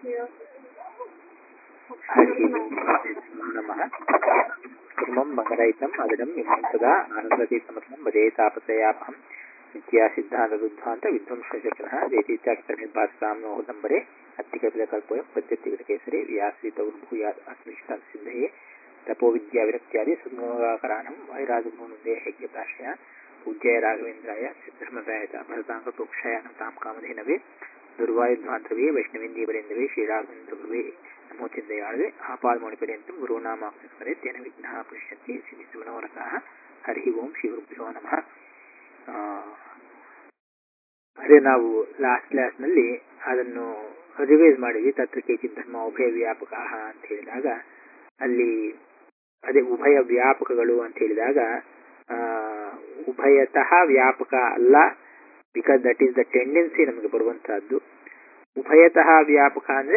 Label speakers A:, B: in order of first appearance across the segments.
A: हरिः नमः कुर्मं मकरहितम् अदिडं इमं सदा आनन्दतीर्थमस्मं वदे तापत्रयापहं नित्यासिद्धान्तदुद्धान्त विध्वंसचक्रः देतीत्याक्षरनिर्भासां नोहदम्बरे अत्तिकपिलकल्पोऽयं प्रत्यत्तिकटकेसरे व्यासृतौर्भूयात् अस्मिष्टां सिद्धये तपोविद्याविरक्त्यादि सुगमगाकराणं वैराजगुणुन्दे हैक्यताशया पूज्याय राघवेन्द्राय सिद्धर्मदायत भरताङ्गप्रोक्षाय नतां कामधेनवे ದುರ್ವಾಯುಧ್ವಾಂತವೇ ವೈಷ್ಣವೇಂದ್ರೀವರೆಂದವೇ ಶ್ರೀರಾಘವೇಂದ್ರಗುರುವೇ ನಮೋ ಚಿಂತೆಯಾಳವೆ ಆಪಾದಮೌಳಿಪರ್ಯಂತಂ ಗುರುನಾಮಾಕ್ಷಸ್ಮರೆ ತೇನ ವಿಘ್ನಃ ಪುಷ್ಯಂತಿ ಸಿದ್ಧಿಸುವನವರತಃ ಹರಿ ಓಂ ಶ್ರೀ ಗುರುಭ್ಯೋ ನಮಃ ಅದೇ ನಾವು ಲಾಸ್ಟ್ ಕ್ಲಾಸ್ನಲ್ಲಿ ಅದನ್ನು ರಿವೈಸ್ ಮಾಡಿದ್ವಿ ತತ್ರ ಕೇಚಿತ್ ಧರ್ಮ ಉಭಯ ವ್ಯಾಪಕ ಅಂತ ಹೇಳಿದಾಗ ಅಲ್ಲಿ ಅದೇ ಉಭಯ ವ್ಯಾಪಕಗಳು ಅಂತ ಹೇಳಿದಾಗ ಉಭಯತಃ ವ್ಯಾಪಕ ಅಲ್ಲ because that is the tendency ನಮಗೆ ಬರುವಂತಹದ್ದು ಉಭಯತಃ ವ್ಯಾಪಕ ಅಂದ್ರೆ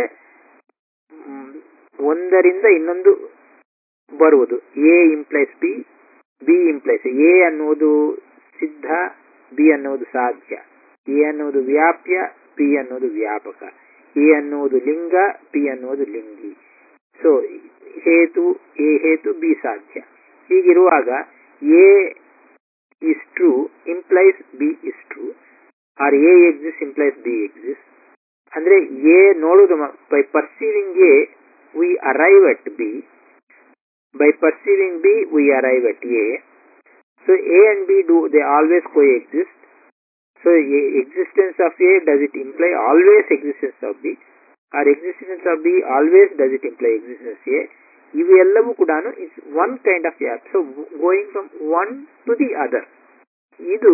A: ಒಂದರಿಂದ ಇನ್ನೊಂದು ಬರುವುದು A implies B B implies A ಅನ್ನುವುದು ಸಿದ್ಧ ಬಿ ಅನ್ನುವುದು ಸಾಧ್ಯ ಎ ಅನ್ನುವುದು ವ್ಯಾಪ್ಯ ಬಿ ಅನ್ನುವುದು ವ್ಯಾಪಕ ಎ ಅನ್ನುವುದು ಲಿಂಗ ಬಿ ಅನ್ನುವುದು ಲಿಂಗಿ ಸೊ ಹೇತು ಎ ಹೇತು ಬಿ ಸಾಧ್ಯ ಹೀಗಿರುವಾಗ A is true implies B is true or A exists implies B exists ಅಂದ್ರೆ ಎ ನೋಡುವುದು by perceiving A we arrive at B by perceiving B we arrive at A so A and B do they always coexist so existence of A does it imply always existence of B or existence of B always does it imply existence A ಇವೆಲ್ಲವೂ ಕೂಡ it's one kind of app so going from one to the other ಇದು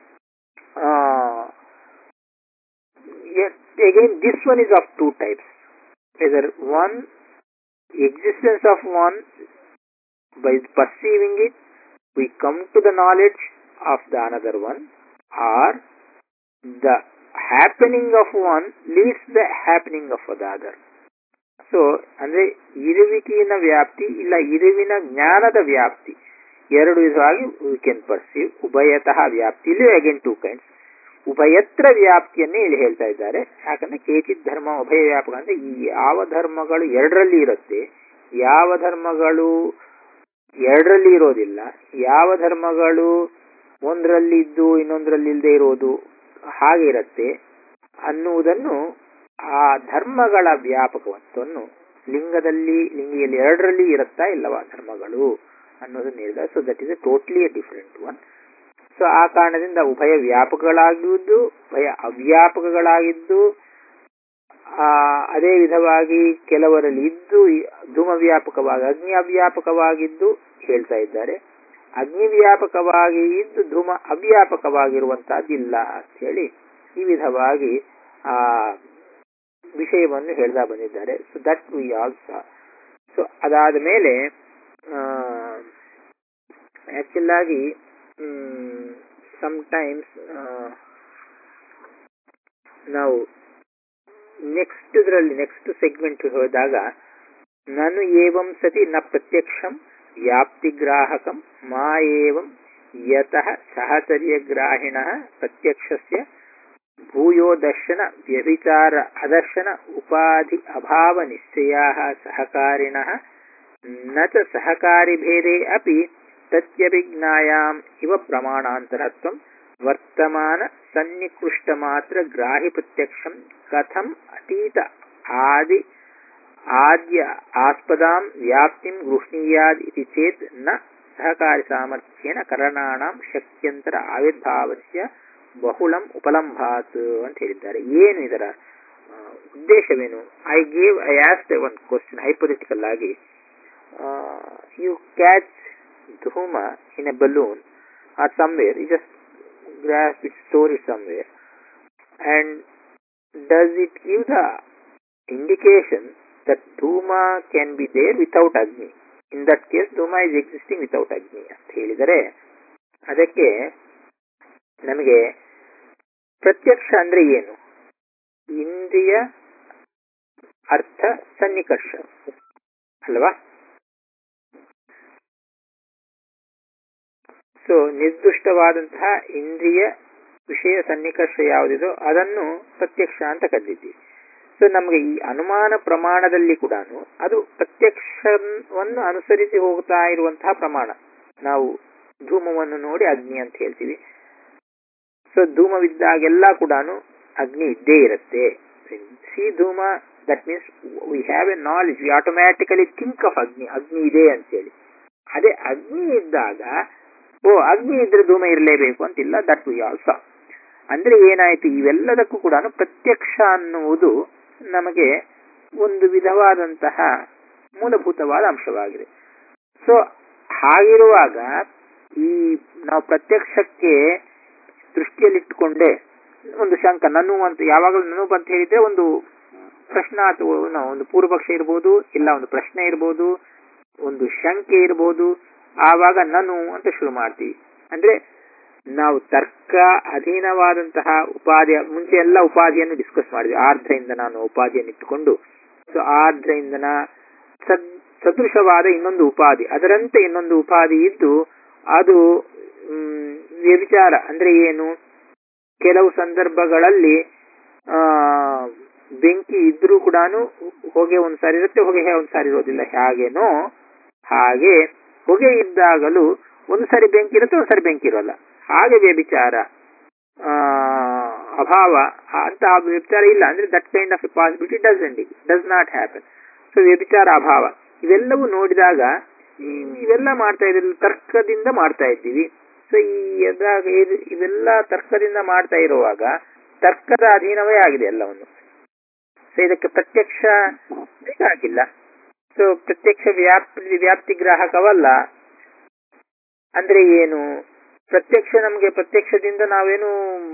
A: again this one is of two types either one existence of one by perceiving it we come to the knowledge of the another one or the happening of one leads the happening of the other so ಅಂದ್ರೆ ಇರುವಿಕೆಯ ವ್ಯಾಪ್ತಿ ಇಲ್ಲ ಇರುವಿನ ಜ್ಞಾನದ ವ್ಯಾಪ್ತಿ ಎರಡು ವಿಧವಾಗಿ we can perceive ಉಭಯತಃ ವ್ಯಾಪ್ತಿ ಇಲ್ಲಿ ಅಗೇನ್ ಟೂ ಕೈಂಡ್ಸ್ ಉಭಯತ್ರ ವ್ಯಾಪ್ತಿಯನ್ನೇ ಇಲ್ಲಿ ಹೇಳ್ತಾ ಇದ್ದಾರೆ ಯಾಕಂದ್ರೆ ಕೇಚಿತ್ ಧರ್ಮ ಉಭಯ ವ್ಯಾಪಕ ಅಂದ್ರೆ ಈ ಯಾವ ಧರ್ಮಗಳು ಎರಡರಲ್ಲಿ ಇರುತ್ತೆ ಯಾವ ಧರ್ಮಗಳು ಎರಡರಲ್ಲಿ ಇರೋದಿಲ್ಲ ಯಾವ ಧರ್ಮಗಳು ಒಂದರಲ್ಲಿ ಇದ್ದು ಇನ್ನೊಂದರಲ್ಲಿ ಇಲ್ಲದೆ ಇರೋದು ಹಾಗೆ ಇರುತ್ತೆ ಅನ್ನುವುದನ್ನು ಆ ಧರ್ಮಗಳ ವ್ಯಾಪಕತ್ವವನ್ನು ಲಿಂಗದಲ್ಲಿ ಲಿಂಗಿಯಲ್ಲಿ ಎರಡರಲ್ಲಿ ಇರುತ್ತಾ ಇಲ್ಲವಾ ಧರ್ಮಗಳು ಅನ್ನೋದನ್ನ ಹೇಳಿದ so that is a totally a different one so ಆ ಕಾರಣದಿಂದ ಉಭಯ ವ್ಯಾಪಕಗಳಾಗಿದ್ದು ಉಭಯ ಅವ್ಯಾಪಕಗಳಾಗಿದ್ದು ಆ ಅದೇ ವಿಧವಾಗಿ ಕೆಲವರಲ್ಲಿ ಇದ್ದು ಧೂಮ ವ್ಯಾಪಕವಾಗಿ ಅಗ್ನಿ ಅವ್ಯಾಪಕವಾಗಿದ್ದು ಹೇಳ್ತಾ ಇದ್ದಾರೆ ಅಗ್ನಿ ವ್ಯಾಪಕವಾಗಿ ಇದ್ದು ಧೂಮ ಅವ್ಯಾಪಕವಾಗಿರುವಂತಹದ್ದಿಲ್ಲ ಅಂತ ಹೇಳಿ ಈ ವಿಧವಾಗಿ ಆ ವಿಷಯವನ್ನು ಹೇಳ್ತಾ ಬಂದಿದ್ದಾರೆ so that we also so ಅದಾದ ಮೇಲೆ ಆಕ್ಚುಲ್ ಆಗಿ ಸಮಟೈಮ್ಸ್ ನಾವು ನೆಕ್ಸ್ಟ್ ಇದರಲ್ಲಿ ನೆಕ್ಸ್ಟ್ ಸೆಗ್ಮೆಂಟ್ ಹೋದಾಗ ನಾನು ಏವಂ ಸತಿ ನ ಪ್ರತ್ಯಕ್ಷಂ ವ್ಯಾಪ್ತಿಗ್ರಾಹಕಂ ಮಾ ಏವಂ ಯತಃ ಸಹಚರ್ಯಗ್ರಾಹಿಣ ಪ್ರತ್ಯಕ್ಷಸ್ಯ ಭೂಯೋ ದರ್ಶನ ವ್ಯಭಿಚಾರ ಅದರ್ಶನ ಉಪಾಧಿ ಅಭಾವ ನಿಶ್ಚಯಾ ಸಹಕಾರಿಣ ನ ಚ ಸಹಕಾರಿಭೇದೆ ಅಪಿ ತತ್ಯಭಿಜ್ಞಾಯಾಂ ಇವ ಪ್ರಮಾಣಾಂತರತ್ವಂ ವರ್ತಮಾನ ಸನ್ನಿಕೃಷ್ಟ ಮಾತ್ರ ಗ್ರಾಹಿ ಪ್ರತ್ಯಕ್ಷಂ ಕಥಂ ಅತೀತ ಆದಿ ಆದ್ಯ ಆಸ್ಪದಾಂ ವ್ಯಾಪ್ತಿಂ ಗೃಹ್ಣೀಯಾದ್ ಇತಿ ಚೇತ್ ನ ಸಹಕಾರಿ ಸಾಮರ್ಥ್ಯೇನ ಕರಣಾಣಾಂ ಶಕ್ಯಂತರ ಆವಿರ್ಭಾವಸ್ಯ ಬಹುಳಂ ಉಪಲಂಭಾತ್ ಅಂತ ಹೇಳಿದ್ದಾರೆ ಏನು ಇದರ ಉದ್ದೇಶವೇನು I gave I asked one question hypothetical ಆಗಿ you catch dhuma in a balloon or somewhere you just grasp it store it somewhere and does it give the indication that dhuma can be there without agni in that case dhuma is existing without agni ಅಂತ ಹೇಳಿದರೆ ಅದಕ್ಕೆ ನಮಗೆ ಪ್ರತ್ಯಕ್ಷ ಅಂದ್ರೆ ಏನು ಇಂದ್ರಿಯ ಅರ್ಥ ಸನ್ನಿಕರ್ಷ ಅಲ್ವಾ ಸೊ ನಿರ್ದಿಷ್ಟವಾದಂತಹ ಇಂದ್ರಿಯ ವಿಷಯ ಸನ್ನಿಕರ್ಷ ಯಾವುದಿದೋ ಅದನ್ನು ಪ್ರತ್ಯಕ್ಷ ಅಂತ ಕರೆದಿದ್ದೀವಿ ಸೊ ಸೊ ನಮಗೆ ಈ ಅನುಮಾನ ಪ್ರಮಾಣದಲ್ಲಿ ಕೂಡ ಅದು ಪ್ರತ್ಯಕ್ಷವನ್ನು ಅನುಸರಿಸಿ ಹೋಗ್ತಾ ಇರುವಂತಹ ಪ್ರಮಾಣ ನಾವು ಧೂಮವನ್ನು ನೋಡಿ ಅಗ್ನಿ ಅಂತ ಹೇಳ್ತೀವಿ ಸೊ ಧೂಮವಿದ್ದಾಗೆಲ್ಲ ಕೂಡ ಅಗ್ನಿ ಇದ್ದೇ ಇರುತ್ತೆ see dhuma that means we have a knowledge we automatically think of agni ಅಗ್ನಿ ಇದೆ ಅಂತೇಳಿ ಅದೇ ಅಗ್ನಿ ಇದ್ದಾಗ ಓ ಅಗ್ನಿ ಇದ್ರೆ ಧೂಮ ಇರಲೇಬೇಕು ಅಂತಿಲ್ಲ ದಟ್ ವಿ ಆಲ್ಸೋ ಅಂದ್ರೆ ಏನಾಯ್ತು ಇವೆಲ್ಲದಕ್ಕೂ ಕೂಡ ಪ್ರತ್ಯಕ್ಷ ಅನ್ನುವುದು ನಮಗೆ ಒಂದು ವಿಧವಾದಂತಹ ಮೂಲಭೂತವಾದ ಅಂಶವಾಗಿದೆ ಸೊ ಹಾಗಿರುವಾಗ ಈ ನಾವು ಪ್ರತ್ಯಕ್ಷಕ್ಕೆ ದೃಷ್ಟಿಯಲ್ಲಿಟ್ಟುಕೊಂಡೆ ಒಂದು ಶಂಕ ನನು ಅಂತ ಯಾವಾಗಲೂ ನನು ಅಂತ ಹೇಳಿದ್ರೆ ಒಂದು ಪ್ರಶ್ನಾರ್ಥಗಳು ಒಂದು ಪೂರ್ವಪಕ್ಷ ಇರ್ಬೋದು ಇಲ್ಲ ಒಂದು ಪ್ರಶ್ನೆ ಇರ್ಬೋದು ಒಂದು ಶಂಕೆ ಇರ್ಬೋದು ಆವಾಗ ನನು ಅಂತ ಶುರು ಮಾಡ್ತೀವಿ ಅಂದ್ರೆ ನಾವು ತರ್ಕ ಅಧೀನವಾದಂತಹ ಉಪಾಧಿಯ ಮುಂಚೆ ಎಲ್ಲ ಉಪಾಧಿಯನ್ನು ಡಿಸ್ಕಸ್ ಮಾಡಿದ್ವಿ ಆರ್ಧ್ರದಿಂದ ನಾನು ಉಪಾಧಿಯನ್ನು ಇಟ್ಟುಕೊಂಡು ಸೊ ಆರ್ಧ್ರಯಿಂದನ ಸದ್ ಸದೃಶವಾದ ಇನ್ನೊಂದು ಉಪಾಧಿ ಅದರಂತೆ ಇನ್ನೊಂದು ಉಪಾಧಿ ಇದ್ದು ಅದು ವ್ಯಭಿಚಾರ ಅಂದ್ರೆ ಏನು ಕೆಲವು ಸಂದರ್ಭಗಳಲ್ಲಿ ಆ ಬೆಂಕಿ ಇದ್ರೂ ಕೂಡ ಹೊಗೆ ಒಂದ್ ಸಾರಿ ಇರುತ್ತೆ ಹೊಗೆ ಒಂದ್ ಸಾರಿ ಇರೋದಿಲ್ಲ ಹಾಗೇನೋ ಹಾಗೆ ಹೊಗೆ ಇದ್ದಾಗಲೂ ಒಂದು ಸಾರಿ ಬೆಂಕಿ ಇರುತ್ತೆ ಒಂದು ಸಾರಿ ಬೆಂಕಿ ಇರೋಲ್ಲ ಹಾಗೆ ವ್ಯಭಿಚಾರ ಅಭಾವ ಅಂತ ವ್ಯಭಿಚಾರ ಇಲ್ಲ ಅಂದ್ರೆ that kind of a possibility does does not happen so ವ್ಯಭಿಚಾರ ಅಭಾವ ಇವೆಲ್ಲವೂ ನೋಡಿದಾಗ ಇವೆಲ್ಲ ಮಾಡ್ತಾ ಇದ್ರಲ್ಲಿ ತರ್ಕದಿಂದ ಮಾಡ್ತಾ ಇದ್ದೀವಿ ಸೊ ಈ ಎದಾಗ ಇವೆಲ್ಲ ತರ್ಕದಿಂದ ಮಾಡ್ತಾ ಇರುವಾಗ ತರ್ಕದ ಅಧೀನವೇ ಆಗಿದೆ ಎಲ್ಲವನ್ನು ಸೊ ಇದಕ್ಕೆ ಪ್ರತ್ಯಕ್ಷ ಬೇಕಾಗಿಲ್ಲ ಸೊ ಪ್ರತ್ಯಕ್ಷ ವ್ಯಾಪ್ತಿ ವ್ಯಾಪ್ತಿ ಗ್ರಾಹಕವಲ್ಲ ಅಂದ್ರೆ ಏನು ಪ್ರತ್ಯಕ್ಷ ನಮಗೆ ಪ್ರತ್ಯಕ್ಷದಿಂದ ನಾವೇನು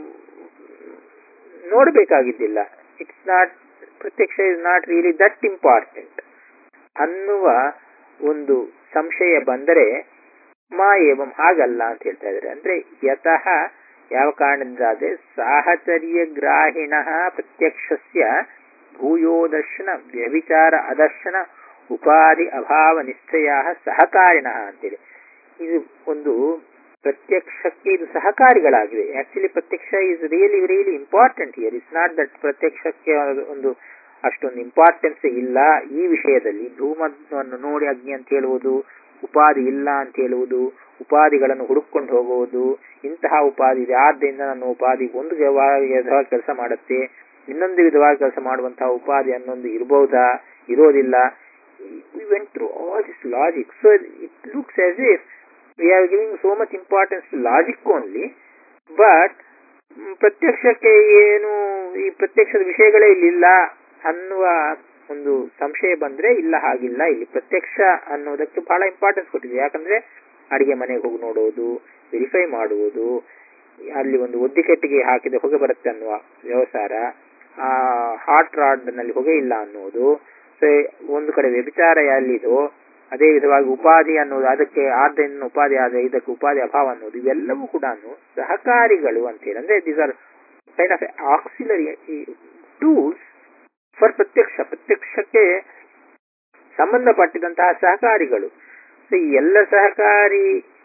A: ನೋಡಬೇಕಾಗಿದ್ದಿಲ್ಲ ಇಟ್ಸ್ ನಾಟ್ ಪ್ರತ್ಯಕ್ಷ is not really that important ಅನ್ನುವ ಒಂದು ಸಂಶಯ ಬಂದರೆ ಮಾ ಏವಂ ಹಾಗಲ್ಲ ಅಂತ ಹೇಳ್ತಾ ಇದ್ದಾರೆ ಅಂದ್ರೆ ಯತಃ ಯಾವ ಕಾರಣದಿಂದಾದ್ರೆ ಸಾಹಚರ್ಯ ಗ್ರಾಹಿಣ ಪ್ರತ್ಯಕ್ಷಸ್ಯ ಭೂಯೋದರ್ಶನ ವ್ಯಭಿಚಾರ ಅದರ್ಶನ ಉಪಾಧಿ ಅಭಾವ ನಿಶ್ಚಯ ಸಹಕಾರಿಣ ಅಂತೇಳಿ ಇದು ಒಂದು ಪ್ರತ್ಯಕ್ಷಕ್ಕೆ ಇದು ಸಹಕಾರಿಗಳಾಗಿವೆ ಆಕ್ಚುಲಿ ಪ್ರತ್ಯಕ್ಷ is really really important here it's not that ಪ್ರತ್ಯಕ್ಷಕ್ಕೆ ಒಂದು ಅಷ್ಟೊಂದು ಇಂಪಾರ್ಟೆನ್ಸ್ ಇಲ್ಲ ಈ ವಿಷಯದಲ್ಲಿ ಧೂಮವನ್ನು ನೋಡಿ ಅಗ್ನಿ ಅಂತ ಹೇಳುವುದು ಉಪಾಧಿ ಇಲ್ಲ ಅಂತ ಹೇಳುವುದು ಉಪಾಧಿಗಳನ್ನು ಹುಡುಕೊಂಡು ಹೋಗುವುದು ಇಂತಹ ಉಪಾಧಿ ಇದೆ ಆದ್ದರಿಂದ ನನ್ನ ಉಪಾಧಿ ಒಂದು ವಿಧವಾಗಿ ಕೆಲಸ ಮಾಡುತ್ತೆ ಇನ್ನೊಂದು ವಿಧವಾಗಿ ಕೆಲಸ ಮಾಡುವಂತಹ ಉಪಾಧಿ ಅನ್ನೊಂದು ಇರಬಹುದಾ ಇರೋದಿಲ್ಲ we went through all this logic. So it looks as if we are giving so much importance to logic only, but ಪ್ರತ್ಯಕ್ಷಕ್ಕೆ ಏನು ಈ ಪ್ರತ್ಯಕ್ಷದ ವಿಷಯಗಳೇ ಇಲ್ಲಿಲ್ಲ ಅನ್ನುವ ಒಂದು ಸಂಶಯ ಬಂದ್ರೆ ಇಲ್ಲ ಹಾಗಿಲ್ಲ ಇಲ್ಲಿ ಪ್ರತ್ಯಕ್ಷ ಅನ್ನೋದಕ್ಕೆ ಬಹಳ ಇಂಪಾರ್ಟೆನ್ಸ್ ಕೊಟ್ಟಿದೆ ಯಾಕಂದ್ರೆ ಅಡಿಗೆ ಮನೆಗೆ ಹೋಗಿ ನೋಡುವುದು ವೆರಿಫೈ ಮಾಡುವುದು ಅಲ್ಲಿ ಒಂದು ಒದ್ದಿಕೆಟ್ಟಿಗೆ ಹಾಕಿದ ಹೊಗೆ ಬರುತ್ತೆ ಅನ್ನುವ ವ್ಯವಸಾರ ಆ ಹಾಟ್ ರಾಡ್ ನಲ್ಲಿ ಹೊಗೆ ಇಲ್ಲ ಅನ್ನುವುದು ಸೊ ಒಂದು ಕಡೆ ವ್ಯಭಿಚಾರ ಎಲ್ಲಿದೋ ಅದೇ ವಿಧವಾಗಿ ಉಪಾಧಿ ಅನ್ನೋದು ಅದಕ್ಕೆ ಆದ್ದರಿಂದ ಉಪಾಧಿ ಆದ ಇದಕ್ಕೆ ಉಪಾಧಿ ಅಭಾವ ಅನ್ನೋದು ಇವೆಲ್ಲವೂ ಕೂಡ ಸಹಕಾರಿಗಳು ಅಂತೇಳಿ ಅಂದ್ರೆ these are kind of auxiliary tools for ಪ್ರತ್ಯಕ್ಷ ಪ್ರತ್ಯಕ್ಷಕ್ಕೆ ಸಂಬಂಧಪಟ್ಟಿದಂತಹ ಸಹಕಾರಿಗಳು ಸೊ ಈ ಎಲ್ಲ ಸಹಕಾರಿ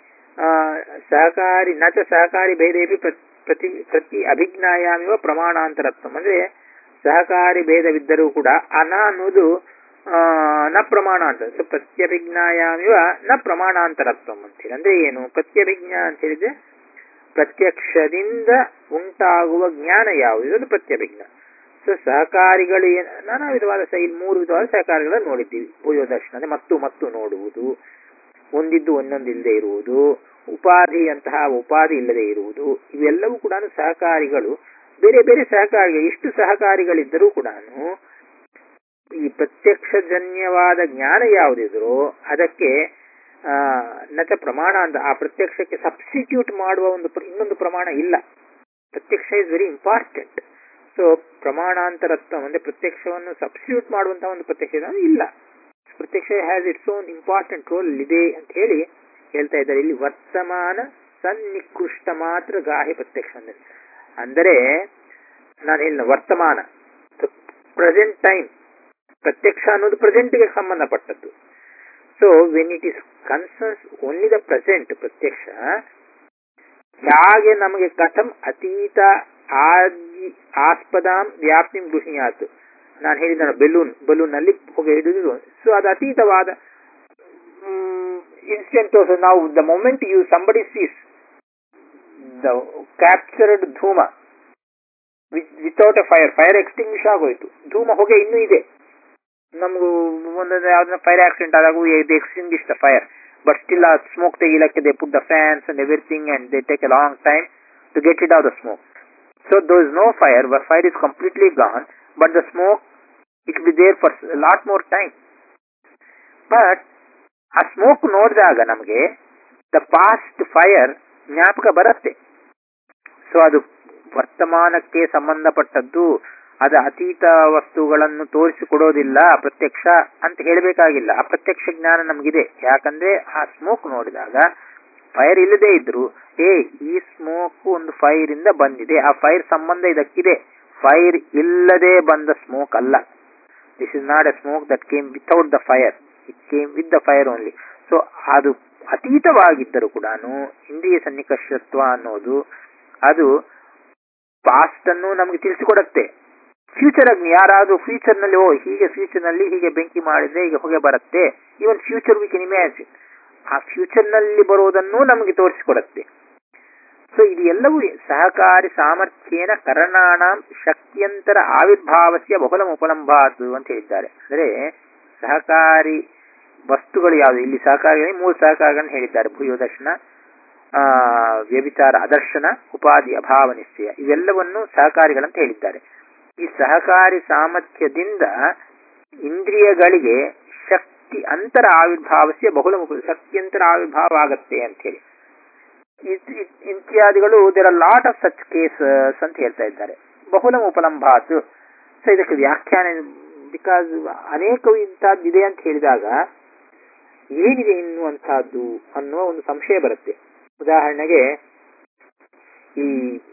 A: ಸಹಕಾರಿ ನಚ ಸಹಕಾರಿ ಭೇದೇಪಿ ಪ್ರತಿ ಪ್ರತಿ ಅಭಿಜ್ಞಾಯಾಮಿವ ಪ್ರಮಾಣಾಂತರತ್ವ ಅಂದ್ರೆ ಸಹಕಾರಿ ಭೇದವಿದ್ದರೂ ಕೂಡ ಅನ ಅನ್ನೋದು ನ ಪ್ರಮಾಣಾಂತರ ಸೊ ಪ್ರತ್ಯಭಿಜ್ಞಾಯಾಮಿವ ನ ಪ್ರಮಾಣಾಂತರತ್ವ ಅಂತೇಳಿ ಅಂದ್ರೆ ಏನು ಪ್ರತ್ಯಭಿಜ್ಞಾ ಅಂತ ಹೇಳಿದ್ರೆ ಪ್ರತ್ಯಕ್ಷದಿಂದ ಉಂಟಾಗುವ ಜ್ಞಾನ ಯಾವುದು ಅದು ಪ್ರತ್ಯಭಿಜ್ಞ ಸೊ ಸಹಕಾರಿಗಳು ನಾನಾ ವಿಧವಾದ ಇಲ್ಲಿ ಮೂರು ವಿಧವಾದ ಸಹಕಾರಿಗಳನ್ನು ನೋಡಿದ್ದೀವಿ ಭೂಯೋದರ್ಶನ ಅಂದ್ರೆ ಮತ್ತು ಮತ್ತು ನೋಡುವುದು ಒಂದಿದ್ದು ಒಂದೊಂದಿಲ್ಲದೆ ಇರುವುದು ಉಪಾಧಿ ಅಂತಹ ಉಪಾಧಿ ಇಲ್ಲದೆ ಇರುವುದು ಇವೆಲ್ಲವೂ ಕೂಡ ಸಹಕಾರಿಗಳು ಬೇರೆ ಬೇರೆ ಸಹಕಾರಿಗಳು ಎಷ್ಟು ಸಹಕಾರಿಗಳಿದ್ದರೂ ಕೂಡ ಈ ಪ್ರತ್ಯಕ್ಷಜನ್ಯವಾದ ಜ್ಞಾನ ಯಾವುದಿದ್ರೋ ಅದಕ್ಕೆ ಆ ನಚ ಪ್ರಮಾಣ ಅಂತ ಆ ಪ್ರತ್ಯಕ್ಷಕ್ಕೆ ಸಬ್ಸ್ಟಿಟ್ಯೂಟ್ ಮಾಡುವ ಒಂದು ಇನ್ನೊಂದು ಪ್ರಮಾಣ ಇಲ್ಲ ಪ್ರತ್ಯಕ್ಷ ಇಸ್ ವೆರಿ ಇಂಪಾರ್ಟೆಂಟ್ ಸೊ ಪ್ರಮಾಣಾಂತರತ್ವ ಅಂದ್ರೆ ಪ್ರತ್ಯಕ್ಷವನ್ನು ಸಬ್ಸ್ಟಿಟ್ಯೂಟ್ ಮಾಡುವಂತಹ ಒಂದು ಪ್ರತ್ಯಕ್ಷ ಇಲ್ಲ ಪ್ರತ್ಯಕ್ಷ has its own important role ಇದೆ ಅಂತ ಹೇಳಿ ಹೇಳ್ತಾ ಇದ್ದಾರೆ ಇಲ್ಲಿ ವರ್ತಮಾನ ಸನ್ನಿಕೃಷ್ಟ ಮಾತ್ರ ಗಾಹಿ ಪ್ರತ್ಯಕ್ಷ ಅಂದ್ರೆ ಅಂದರೆ ನಾನು ಹೇಳಿದ ವರ್ತಮಾನ ಪ್ರೆಸೆಂಟ್ ಟೈಮ್ ಪ್ರತ್ಯಕ್ಷ ಅನ್ನೋದು ಪ್ರೆಸೆಂಟ್ಗೆ ಸಂಬಂಧಪಟ್ಟದ್ದು so when it is concerns only the present ಪ್ರತ್ಯಕ್ಷ ಹೇಗೆ ನಮಗೆ ಕಥಂ ಅತೀತ ಆದಿ ಆಸ್ಪದಾಂ ವ್ಯಾಪ್ತಿ ಗೃಹಿಯಾತು ನಾನು ಹೇಳಿದ ಬೆಲೂನ್ ಬಲೂನ್ ನಲ್ಲಿ ಹೊಗೆ ಹಿಡಿದು ಸೊ ಅದು ಅತೀತವಾದ ಇನ್ಸ್ಟೆಂಟ್ ನಾವು the moment you somebody sees the captured ಧೂಮ without a fire fire extinguish ಆಗೋಯ್ತು ಧೂಮ ಹೊಗೆ ಇನ್ನೂ ಇದೆ ನಮಗೂ ಒಂದೊಂದು ಯಾವ್ದನ್ನ ಫೈರ್ ಆಕ್ಸಿಡೆಂಟ್ ಆದಾಗೂ ಇದು extinguish the fire but still ಆ ಸ್ಮೋಕ್ ತೆಗಿಲಕ್ಕೆ they put the fans and everything and they take a long time to get it out the smoke so though is no fire fire is completely gone but the smoke it be there for lot more time but ಆ smoke ನೋಡಿದಾಗ ನಮಗೆ the past fire ಜ್ಞಾಪಕ ಬರುತ್ತೆ so ಅದು ವರ್ತಮಾನಕ್ಕೆ ಸಂಬಂಧಪಟ್ಟದ್ದು ಅದು ಅತೀತ ವಸ್ತುಗಳನ್ನು ತೋರಿಸಿಕೊಡೋದಿಲ್ಲ ಪ್ರತ್ಯಕ್ಷ ಅಂತ ಹೇಳಬೇಕಾಗಿಲ್ಲ ಆ ಪ್ರತ್ಯಕ್ಷ ಜ್ಞಾನ ನಮಗಿದೆ ಯಾಕಂದ್ರೆ ಆ ಸ್ಮೋಕ್ ನೋಡಿದಾಗ ಫೈರ್ ಇಲ್ಲದೆ ಇದ್ರು ಏ ಈ ಸ್ಮೋಕ್ ಒಂದು ಫೈರ್ ಇಂದ ಬಂದಿದೆ ಆ ಫೈರ್ ಸಂಬಂಧ ಇದಕ್ಕಿದೆ ಫೈರ್ ಇಲ್ಲದೆ ಬಂದ ಸ್ಮೋಕ್ ಅಲ್ಲ this is not a smoke that came without the fire it came with the fire only so ಅದು ಅತೀತವಾಗಿದ್ದರೂ ಕೂಡ ಇಂದ್ರಿಯ ಸನ್ನಿಕರ್ಷತ್ವ ಅನ್ನೋದು ಅದು ಪಾಸ್ಟ್ ಅನ್ನು ನಮಗೆ ತಿಳಿಸಿಕೊಡುತ್ತೆ ಫ್ಯೂಚರ್ ಅಗ್ನಿ ಯಾರಾದ್ರೂ ಫ್ಯೂಚರ್ ನಲ್ಲಿ ಓ ಹೀಗೆ ಫ್ಯೂಚರ್ ನಲ್ಲಿ ಹೀಗೆ ಬೆಂಕಿ ಮಾಡಿದ್ರೆ ಈಗ ಹೊಗೆ ಬರುತ್ತೆ even future we can imagine ಆ ಫ್ಯೂಚರ್ ನಲ್ಲಿ ಬರುವುದನ್ನು ನಮಗೆ ತೋರಿಸಿಕೊಡುತ್ತೆ ಸೊ ಇದು ಎಲ್ಲವೂ ಸಹಕಾರಿ ಸಾಮರ್ಥ್ಯೇನ ಕರಣಾಣ ಶಕ್ತಿಯಂತರ ಆವಿರ್ಭಾವಸ್ಯ ಬಹುಲ ಉಪಲಂಬಾತು ಅಂತ ಹೇಳಿದ್ದಾರೆ ಅಂದ್ರೆ ಸಹಕಾರಿ ವಸ್ತುಗಳು ಯಾವುದು ಇಲ್ಲಿ ಸಹಕಾರಿ ಮೂರು ಸಹಕಾರಿಗಳನ್ನು ಹೇಳಿದ್ದಾರೆ ಭೂಯೋದರ್ಶನ ಆ ವ್ಯಭಿಚಾರ ಅದರ್ಶನ ಉಪಾಧಿ ಅಭಾವ ನಿಶ್ಚಯ ಇವೆಲ್ಲವನ್ನು ಸಹಕಾರಿಗಳಂತ ಹೇಳಿದ್ದಾರೆ ಈ ಸಹಕಾರಿ ಸಾಮರ್ಥ್ಯದಿಂದ ಇಂದ್ರಿಯಗಳಿಗೆ ಶಕ್ತಿ ಅಂತರ ಆವಿರ್ಭಾವಸ್ಯ ಬಹುಳ ಶಕ್ತಿಯಂತರ ಆವಿರ್ಭಾವ ಆಗತ್ತೆ ಅಂತ ಹೇಳಿ ಇತ್ಯಾದಿಗಳು there are lot of such cases ಅಂತ ಹೇಳ್ತಾ ಇದ್ದಾರೆ ಬಹುಲ ಉಪಲಂಬಾತ್ ಸೊ ಇದಕ್ಕೆ ವ್ಯಾಖ್ಯಾನ ಬಿಕಾಸ್ ಅನೇಕ ಇಂಥದ್ದು ಇದೆ ಅಂತ ಹೇಳಿದಾಗ ಏನಿದೆ ಎನ್ನುವಂತಹದ್ದು ಅನ್ನುವ ಒಂದು ಸಂಶಯ ಬರುತ್ತೆ ಉದಾಹರಣೆಗೆ ಈ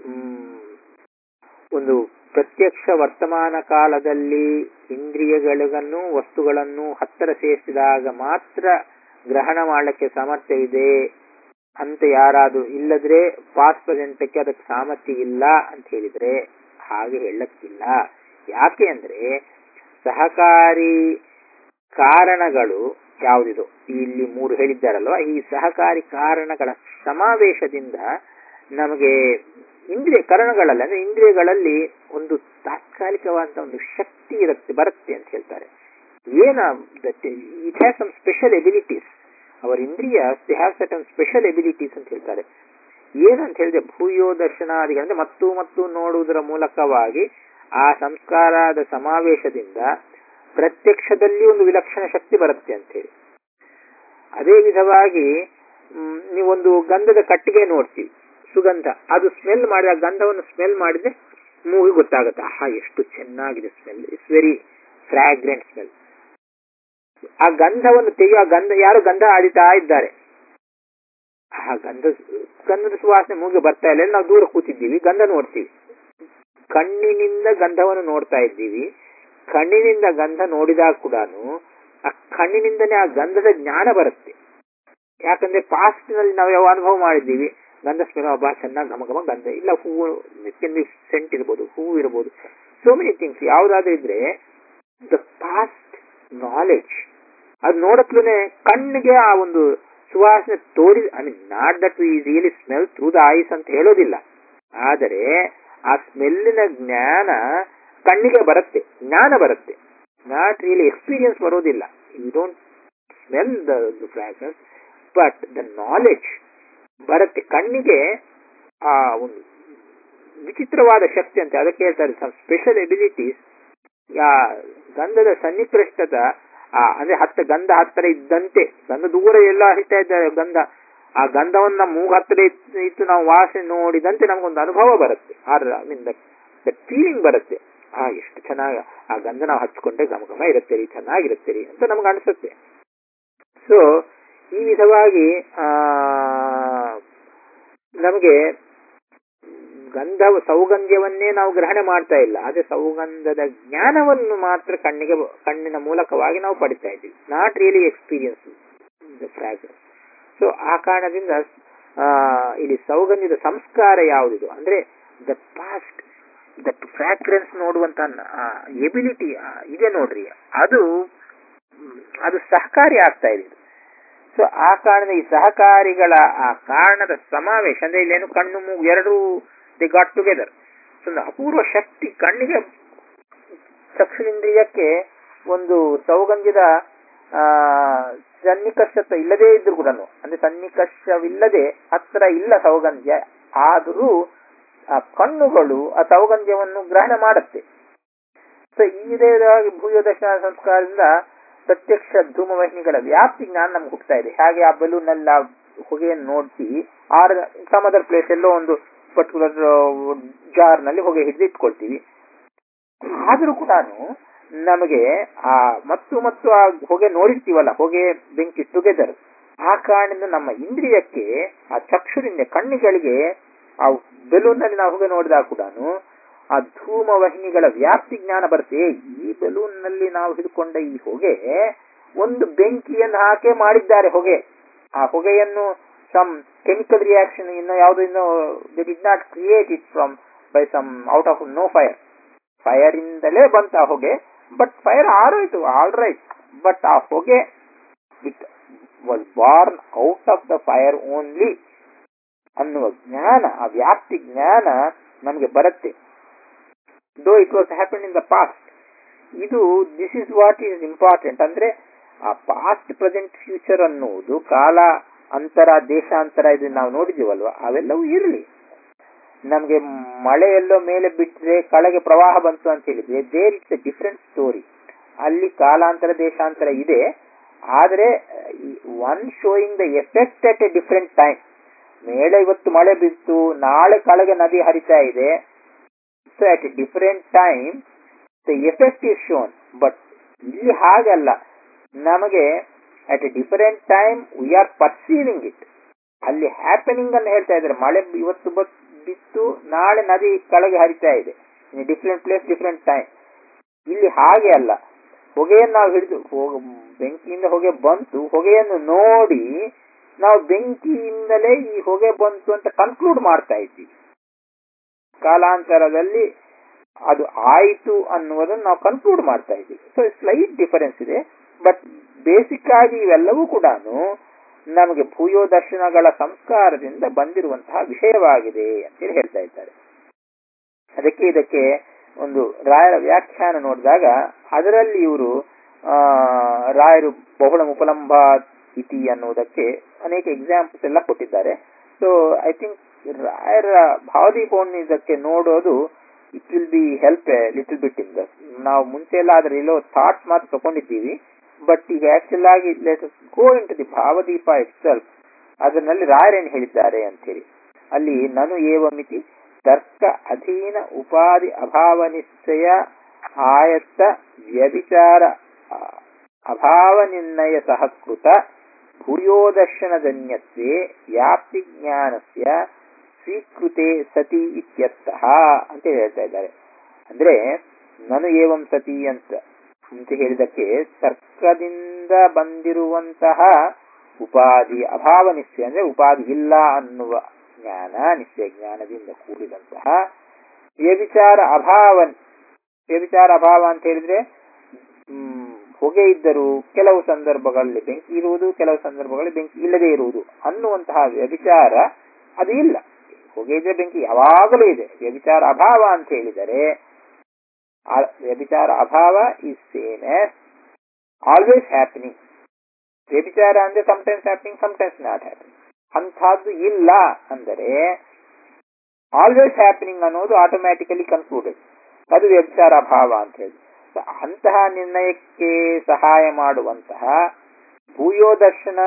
A: ಒಂದು ಪ್ರತ್ಯಕ್ಷ ವರ್ತಮಾನ ಕಾಲದಲ್ಲಿ ಇಂದ್ರಿಯಗಳನ್ನು ವಸ್ತುಗಳನ್ನು ಹತ್ತಿರ ಸೇರಿಸಿದಾಗ ಮಾತ್ರ ಗ್ರಹಣ ಮಾಡಲಿಕ್ಕೆ ಸಾಮರ್ಥ್ಯವಿದೆ ಅಂತ ಯಾರಾದ್ರೂ ಇಲ್ಲದ್ರೆ ಪಾಸ್ ಪ್ರೆಸೆಂಟಕ್ಕೆ ಅದಕ್ಕೆ ಸಾಮರ್ಥ್ಯ ಇಲ್ಲ ಅಂತ ಹೇಳಿದ್ರೆ ಹಾಗೆ ಹೇಳಕ್ಕಿಲ್ಲ ಯಾಕೆ ಅಂದ್ರೆ ಸಹಕಾರಿ ಕಾರಣಗಳು ಯಾವುದಿದು ಇಲ್ಲಿ ಮೂರು ಹೇಳಿದ್ದಾರಲ್ವ ಈ ಸಹಕಾರಿ ಕಾರಣಗಳ ಸಮಾವೇಶದಿಂದ ನಮಗೆ ಇಂದ್ರಿಯ ಕರಣಗಳಲ್ಲಿ ಅಂದ್ರೆ ಇಂದ್ರಿಯಗಳಲ್ಲಿ ಒಂದು ತಾತ್ಕಾಲಿಕವಾದಂತ ಒಂದು ಶಕ್ತಿ ಇರುತ್ತೆ ಬರುತ್ತೆ ಅಂತ ಹೇಳ್ತಾರೆ ಏನ it has some special abilities ಅವರ ಇಂದ್ರಿಯ they have certain special abilities ಅಂತ ಹೇಳ್ತಾರೆ ಏನಂತ ಹೇಳಿದ್ರೆ ಭೂಯೋ ದರ್ಶನಾದಿಗಳಂದ್ರೆ ಮತ್ತು ಮತ್ತು ನೋಡುವುದರ ಮೂಲಕವಾಗಿ ಆ ಸಂಸ್ಕಾರದ ಸಮಾವೇಶದಿಂದ ಪ್ರತ್ಯಕ್ಷದಲ್ಲಿ ಒಂದು ವಿಲಕ್ಷಣ ಶಕ್ತಿ ಬರುತ್ತೆ ಅಂತ ಹೇಳಿ ಅದೇ ವಿಧವಾಗಿ ನೀವೊಂದು ಗಂಧದ ಕಟ್ಟಿಗೆ ನೋಡ್ತೀವಿ ಸುಗಂಧ ಅದು ಸ್ಮೆಲ್ ಮಾಡಿದ ಗಂಧವನ್ನು ಸ್ಮೆಲ್ ಮಾಡಿದ್ರೆ ಮೂಗಿ ಗೊತ್ತಾಗುತ್ತೆ ಆಹಾ ಎಷ್ಟು ಚೆನ್ನಾಗಿದೆ smell it's very fragrant smell ಆ ಗಂಧವನ್ನು ತೆಗೆಯುವ ಗಂಧ ಯಾರು ಗಂಧ ಆಡಿತಾ ಇದ್ದಾರೆ ಆ ಗಂಧ ಗಂಧದ ಸುವಾಸನೆ ಮೂಗಿ ಬರ್ತಾ ಇಲ್ಲ ನಾವು ದೂರ ಕೂತಿದ್ದೀವಿ ಗಂಧ ನೋಡ್ತೀವಿ ಕಣ್ಣಿನಿಂದ ಗಂಧವನ್ನು ನೋಡ್ತಾ ಇದ್ದೀವಿ ಕಣ್ಣಿನಿಂದ ಗಂಧ ನೋಡಿದಾಗ ಕೂಡ ಆ ಕಣ್ಣಿನಿಂದನೇ ಆ ಗಂಧದ ಜ್ಞಾನ ಬರುತ್ತೆ ಯಾಕಂದ್ರೆ ಪಾಸ್ಟ್ ನಲ್ಲಿ ನಾವು ಯಾವ ಅನುಭವ ಮಾಡಿದ್ದೀವಿ ಗಂಧ ಸ್ಮೆಲ್ ಬಹಳ ಚೆನ್ನಾಗಿ ಘಮ ಘಮ ಗಂಧ ಇಲ್ಲ ಹೂವು ಸೆಂಟ್ ಇರ್ಬೋದು ಹೂವು ಇರ್ಬೋದು ಸೋ ಮೆನಿ ಥಿಂಗ್ಸ್ ಯಾವ್ದಾದ್ರು ಇದ್ರೆ ದ ಪಾಸ್ಟ್ ನಾಲೆಡ್ಜ್ ಅದು ನೋಡತ್ಲೂನೆ ಕಣ್ಣಿಗೆ ಆ ಒಂದು ಸುವಾಸನೆ ತೋರಿ I mean not that we really smell through the eyes ಅಂತ ಹೇಳೋದಿಲ್ಲ ಆದರೆ ಆ ಸ್ಮೆಲ್ಲಿನ ಜ್ಞಾನ ಕಣ್ಣಿಗೆ ಬರುತ್ತೆ ಜ್ಞಾನ ಬರುತ್ತೆ ನಾಟ್ ರಿಯಲಿ ಎಕ್ಸ್ಪೀರಿಯನ್ಸ್ ಬರೋದಿಲ್ಲ you don't smell the fragrance but the knowledge ಬರುತ್ತೆ ಕಣ್ಣಿಗೆ ಆ ಒಂದು ವಿಚಿತ್ರವಾದ ಶಕ್ತಿ ಅಂತ ಅದಕ್ಕೆ ಹೇಳ್ತಾರೆ ಸಮ್ ಸ್ಪೆಷಲ್ ಎಬಿಲಿಟೀಸ್ ಆ ಗಂಧದ ಸನ್ನಿಕೃಷ್ಟದ ಆ ಅಂದ್ರೆ ಹತ್ತ ಗಂಧ ಹತ್ತಿರ ಇದ್ದಂತೆ ಗಂಧ ದೂರ ಎಲ್ಲ ಹರಿತಾ ಇದ್ದಾರೆ ಗಂಧ ಆ ಗಂಧವನ್ನ ಮೂಗು ಹತ್ತಿರ ಇತ್ತು ನಾವು ವಾಸನೆ ನೋಡಿದಂತೆ ನಮಗೊಂದು ಅನುಭವ ಬರುತ್ತೆ or I mean that feeling ಬರುತ್ತೆ ಆ ಎಷ್ಟು ಚೆನ್ನಾಗಿ ಆ ಗಂಧ ನಾವು ಹಚ್ಕೊಂಡ್ರೆ ಘಮ ಘಮ ಇರುತ್ತೆ ರೀ ಚೆನ್ನಾಗಿರುತ್ತೆ ರೀ ಅಂತ ನಮ್ಗೆ ಅನಿಸುತ್ತೆ ಸೊ ಈ ವಿಧವಾಗಿ ಆ ನಮಗೆ ಗಂಧ ಸೌಗಂಧ್ಯವನ್ನೇ ನಾವು ಗ್ರಹಣೆ ಮಾಡ್ತಾ ಇಲ್ಲ ಆದ್ರೆ ಸೌಗಂಧದ ಜ್ಞಾನವನ್ನು ಮಾತ್ರ ಕಣ್ಣಿಗೆ ಕಣ್ಣಿನ ಮೂಲಕವಾಗಿ ನಾವು ಪಡಿತಾ ಇದ್ದೀವಿ not really experience the fragrance so ಆ ಕಾರಣದಿಂದ ಇಲ್ಲಿ ಸೌಗಂಧದ ಸಂಸ್ಕಾರ ಯಾವುದಿದು ಅಂದ್ರೆ ದ ಪಾಸ್ಟ್ ದಟ್ ಫ್ರಾಗ್ರೆನ್ಸ್ ನೋಡುವಂತ ಎಬಿಲಿಟಿ ಇದೆ ನೋಡ್ರಿ ಅದು ಮ್, ಅದು ಸಹಕಾರಿ ಆಗ್ತಾ ಇದೆ ಸೊ ಆ ಕಾರಣದ ಈ ಸಹಕಾರಿಗಳ ಆ ಕಾರಣದ ಸಮಾವೇಶ ಅಂದ್ರೆ ಇಲ್ಲೇನು ಕಣ್ಣು ಮೂಗು ಎರಡು ದಿ ಗಾಟ್ ಟುಗೆದರ್ ಸೊ ಒಂದು ಅಪೂರ್ವ ಶಕ್ತಿ ಕಣ್ಣಿಗೆ ಚಕ್ಷುರಿಂದ್ರಿಯಕ್ಕೆ ಒಂದು ಸೌಗಂಧ್ಯದ ಆ ಸನ್ನಿಕರ್ಷತ್ವ ಇಲ್ಲದೇ ಇದ್ರು ಕೂಡ ಅಂದ್ರೆ ಸನ್ನಿಕರ್ಷವಿಲ್ಲದೆ ಹತ್ರ ಇಲ್ಲ ಸೌಗಂಧ್ಯ ಆದರೂ ಆ ಕಣ್ಣುಗಳು ಆ ಸೌಗಂಧ್ಯವನ್ನು ಗ್ರಹಣ ಮಾಡುತ್ತೆ ಸೊ ಇದೇ ವಿಧವಾಗಿ ಭೂಯೋದಶ ಸಂಸ್ಕಾರದಿಂದ ಪ್ರತ್ಯಕ್ಷ ಧೂಮವಾಹಿನಿಗಳ ವ್ಯಾಪ್ತಿ ಜ್ಞಾನ ನಮ್ಗೆ ಹುಟ್ಟುತ್ತಾ ಇದೆ ಹಾಗೆ ಆ ಬಲೂನ್ ಆ ಹೊಗೆಯನ್ನು ನೋಡಿಸಿ ಆರ್ ಸಮ್ ಅದರ್ ಪ್ಲೇಸ್ ಎಲ್ಲೋ ಒಂದು ಪರ್ಟಿಕ್ಯುಲರ್ ಜಾರ್ ನಲ್ಲಿ ಹೊಗೆ ಹಿಡಿದಿಟ್ಕೊಳ್ತೀವಿ ಆದ್ರೂ ಕೂಡ ನಮಗೆ ಆ ಮತ್ತು ಮತ್ತು ಆ ಹೊಗೆ ನೋಡಿರ್ತೀವಲ್ಲ ಹೊಗೆ ಬೆಂಕಿ ಟುಗೆದರ್ ಆ ಕಾರಣದಿಂದ ನಮ್ಮ ಇಂದ್ರಿಯಕ್ಕೆ ಆ ಚಕ್ಷುರಿಂದ ಕಣ್ಣಿಗಳಿಗೆ ಆ ಬೆಲೂನ್ ನಲ್ಲಿ ನಾವು ಹೊಗೆ ನೋಡಿದಾಗ ಕೂಡ ಆ ಧೂಮವಾಹಿನಿಗಳ ವ್ಯಾಪ್ತಿ ಜ್ಞಾನ ಬರುತ್ತೆ ಈ ಬೆಲೂನ್ ನಲ್ಲಿ ನಾವು ಹಿಡ್ಕೊಂಡ ಈ ಹೊಗೆ ಒಂದು ಬೆಂಕಿಯನ್ನು ಹಾಕೇ ಮಾಡಿದ್ದಾರೆ ಹೊಗೆ ಆ ಹೊಗೆಯನ್ನು ಸಮ್ ಕೆಮಿಕಲ್ ರಿಯಾಕ್ಷನ್ ಇನ್ನು ಯಾವುದು ಇನ್ನು they did not create it from by some out of no fire fire ಇಂದಲೇ ಬಂತ ಆ ಹೊಗೆ ಬಟ್ ಫೈರ್ ಆರೋಯ್ತು ಆಲ್ ರೈಟ್ ಬಟ್ ಆ ಹೊಗೆ it was born out of the fire only ಅನ್ನುವ ಜ್ಞಾನ ಆ ವ್ಯಾಪ್ತಿ ಜ್ಞಾನ ನಮಗೆ ಬರುತ್ತೆ though it was happen in the past ಇದು this is what is important ಅಂದ್ರೆ ಆ ಪಾಸ್ಟ್ ಪ್ರೆಸೆಂಟ್ ಫ್ಯೂಚರ್ ಅನ್ನುವುದು ಕಾಲ ಅಂತರ ದೇಶಾಂತರ ಇದು ನಾವು ನೋಡಿದೀವಲ್ವಾ ಅವೆಲ್ಲವೂ ಇರಲಿ ನಮಗೆ ಮಳೆ ಎಲ್ಲೋ ಮೇಲೆ ಬಿಟ್ಟರೆ ಕೆಳಗೆ ಪ್ರವಾಹ ಬಂತು ಅಂತ ಹೇಳಿದ್ರೆ there it's a different story ಅಲ್ಲಿ ಕಾಲಾಂತರ ದೇಶಾಂತರ ಇದೆ ಆದರೆ one showing the effect at a different time ಮೇಲೆ ಇವತ್ತು ಮಳೆ ಬಿತ್ತು ನಾಳೆ ಕೆಳಗೆ ನದಿ ಹರಿತಾ ಇದೆ so at a different time the effect is shown but ಇಲ್ಲಿ ಹಾಗಲ್ಲ ನಮಗೆ at a different time we are perceiving it ಅಲ್ಲಿ ಹ್ಯಾಪನಿಂಗ್ ಅನ್ನು ಹೇಳ್ತಾ ಇದ್ದಾರೆ ಮಳೆ ಇವತ್ತು ಬತ್ ಬಿತ್ತು ನಾಳೆ ನದಿ ಕೆಳಗೆ ಹರಿತಾ ಇದೆ in different place different time ಇಲ್ಲಿ ಹಾಗೆ ಅಲ್ಲ ಹೊಗೆಯನ್ನು ನಾವು ಹಿಡಿದು ಬೆಂಕಿಯಿಂದ ಹೊಗೆ ಬಂತು ಹೊಗೆಯನ್ನು ನೋಡಿ ನಾವು ಬೆಂಕಿಯಿಂದಲೇ ಈ ಹೊಗೆ ಬಂತು ಅಂತ ಕನ್ಕ್ಲೂಡ್ ಮಾಡ್ತಾ ಇದ್ದೀವಿ ಕಾಲಾಂತರದಲ್ಲಿ ಅದು ಆಯಿತು ಅನ್ನುವುದನ್ನು ನಾವು ಕನ್ಕ್ಲೂಡ್ ಮಾಡ್ತಾ ಇದ್ದೀವಿ ಸೊ ಸ್ಲೈಟ್ ಡಿಫರೆನ್ಸ್ ಇದೆ ಬಟ್ ಬೇಸಿಕ್ ಆಗಿ ಇವೆಲ್ಲವೂ ಕೂಡ ನಮಗೆ ಭೂಯೋ ದರ್ಶನಗಳ ಸಂಸ್ಕಾರದಿಂದ ಬಂದಿರುವಂತಹ ವಿಷಯವಾಗಿದೆ ಅಂತೇಳಿ ಹೇಳ್ತಾ ಇದ್ದಾರೆ ಅದಕ್ಕೆ ಇದಕ್ಕೆ ಒಂದು ರಾಯರ ವ್ಯಾಖ್ಯಾನ ನೋಡಿದಾಗ ಅದರಲ್ಲಿ ಇವರು ಆ ರಾಯರು ಬಹುಳ ಉಪಲಂಬ ಇತಿ ಅನ್ನುವುದಕ್ಕೆ ಅನೇಕ ಎಕ್ಸಾಂಪಲ್ಸ್ ಎಲ್ಲ ಕೊಟ್ಟಿದ್ದಾರೆ ಸೊ ಐ ಥಿಂಕ್ ರಾಯರ ಭಾವದೀಪವನ್ನು ಇದಕ್ಕೆ ನೋಡೋದು it will be help little bit in thus ನಾವು ಮುಂಚೆ ಎಲ್ಲ ಅದ್ರ ಎಲ್ಲೋ ಥಾಟ್ಸ್ ಮಾತ್ರ ತಗೊಂಡಿದ್ದೀವಿ ಬಟ್ ಈಗ ಆಕ್ಚುಲ್ ಆಗಿ let go into the Bhavadeepa itself ಅದರಲ್ಲಿ ರಾಯರೇನು ಹೇಳಿದ್ದಾರೆ ಅಂತ ಹೇಳಿ ಅಲ್ಲಿ ನನು ಏವಮಿತಿ ತರ್ಕ ಅಧೀನ ಉಪಾಧಿ ಅಭಾವ ನಿಶ್ಚಯ ಆಯತ್ತ ವ್ಯಭಿಚಾರ ಅಭಾವ ನಿರ್ಣಯ ಸಹಕೃತ ಭೂಯೋದರ್ಶನಜನ್ಯತ್ವೇ ವ್ಯಾಪ್ತಿ ಜ್ಞಾನಸ್ಯ ಸ್ವೀಕೃತೆ ಸತಿ ಇತ್ಯರ್ಥಃ ಅಂತ ಹೇಳ್ತಾ ಇದ್ದಾರೆ ಅಂದ್ರೆ ನನು ಏವಂ ಸತಿ ಅಂತ ಅಂತ ಹೇಳಿದಕ್ಕೆ ತರ್ಕದಿಂದ ಬಂದಿರುವಂತಹ ಉಪಾಧಿ ಅಭಾವ ನಿಶ್ಚಯ ಅಂದ್ರೆ ಉಪಾಧಿ ಇಲ್ಲ ಅನ್ನುವ ಜ್ಞಾನ ನಿಶ್ಚಯ ಜ್ಞಾನದಿಂದ ಕೂಡಿದಂತಹ ವ್ಯಭಿಚಾರ ಅಭಾವ ವ್ಯಭಿಚಾರ ಅಭಾವ ಅಂತ ಹೇಳಿದ್ರೆ ಹ್ಮ್ ಹೊಗೆ ಇದ್ದರೂ ಕೆಲವು ಸಂದರ್ಭಗಳಲ್ಲಿ ಬೆಂಕಿ ಇರುವುದು ಕೆಲವು ಸಂದರ್ಭಗಳಲ್ಲಿ ಬೆಂಕಿ ಇಲ್ಲದೆ ಇರುವುದು ಅನ್ನುವಂತಹ ವ್ಯಭಿಚಾರ ಅದು ಇಲ್ಲ ಹೊಗೆ ಇದ್ರೆ ಬೆಂಕಿ ಯಾವಾಗಲೂ ಇದೆ ವ್ಯಭಿಚಾರ ಅಭಾವ ಅಂತ ಹೇಳಿದರೆ ವ್ಯಭಿಚಾರ ಅಭಾವ is same as always happening ವ್ಯಭಿಚಾರ ಅಂದ್ರೆ sometimes happening sometimes not happening ಅಂಥದ್ದು ಇಲ್ಲ ಅಂದರೆ ಆಲ್ವೇಸ್ ಹ್ಯಾಪನಿಂಗ್ ಅನ್ನೋದು ಆಟೋಮ್ಯಾಟಿಕಲಿ ಕನ್ಕ್ಲೂಡೆಡ್ ಅದು ವ್ಯಭಿಚಾರ ಅಭಾವ ಅಂತ ಹೇಳಿ ಅಂತಹ ನಿರ್ಣಯಕ್ಕೆ ಸಹಾಯ ಮಾಡುವಂತಹ ಭೂಯೋದರ್ಶನ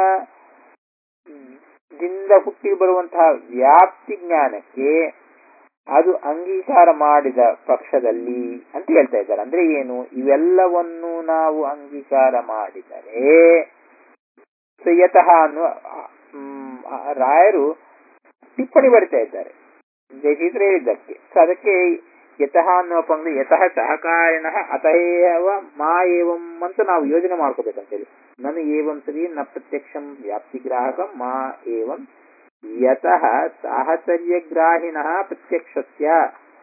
A: ದಿಂದ ಹುಟ್ಟಿ ಬರುವಂತಹ ವ್ಯಾಪ್ತಿ ಜ್ಞಾನಕ್ಕೆ ಅದು ಅಂಗೀಕಾರ ಮಾಡಿದ ಪಕ್ಷದಲ್ಲಿ ಅಂತ ಹೇಳ್ತಾ ಇದ್ದಾರೆ ಅಂದ್ರೆ ಏನು ಇವೆಲ್ಲವನ್ನು ನಾವು ಅಂಗೀಕಾರ ಮಾಡಿದರೆ ಯತಃ ಅನ್ನುವ ರಾಯರು ಟಿಪ್ಪಣಿ ಬರಿತಾ ಇದ್ದಾರೆ ಜಯಚೀತ್ರ ಹೇಳಿದ್ದಕ್ಕೆ ಸೊ ಅದಕ್ಕೆ ಯತಃ ಅನ್ನುವ ಪಂಕ್ತಿ ಯತಃ ಸಹಕಾರಿಣ ಅತಯವ ಮಾ ಏವಂ ಅಂತ ನಾವು ಯೋಜನೆ ಮಾಡ್ಕೋಬೇಕಂತೇಳಿ ನನು ಏವಂ ಸರಿ ನ ಪ್ರತ್ಯಕ್ಷಂ ವ್ಯಾಪ್ತಿಗ್ರಾಹಕಂ ಮಾ ಏವಂ ಯತಃ ಸಾಹಚರ್ಯಗ್ರಾಹಿಣ ಪ್ರತ್ಯಕ್ಷಸ್ಯ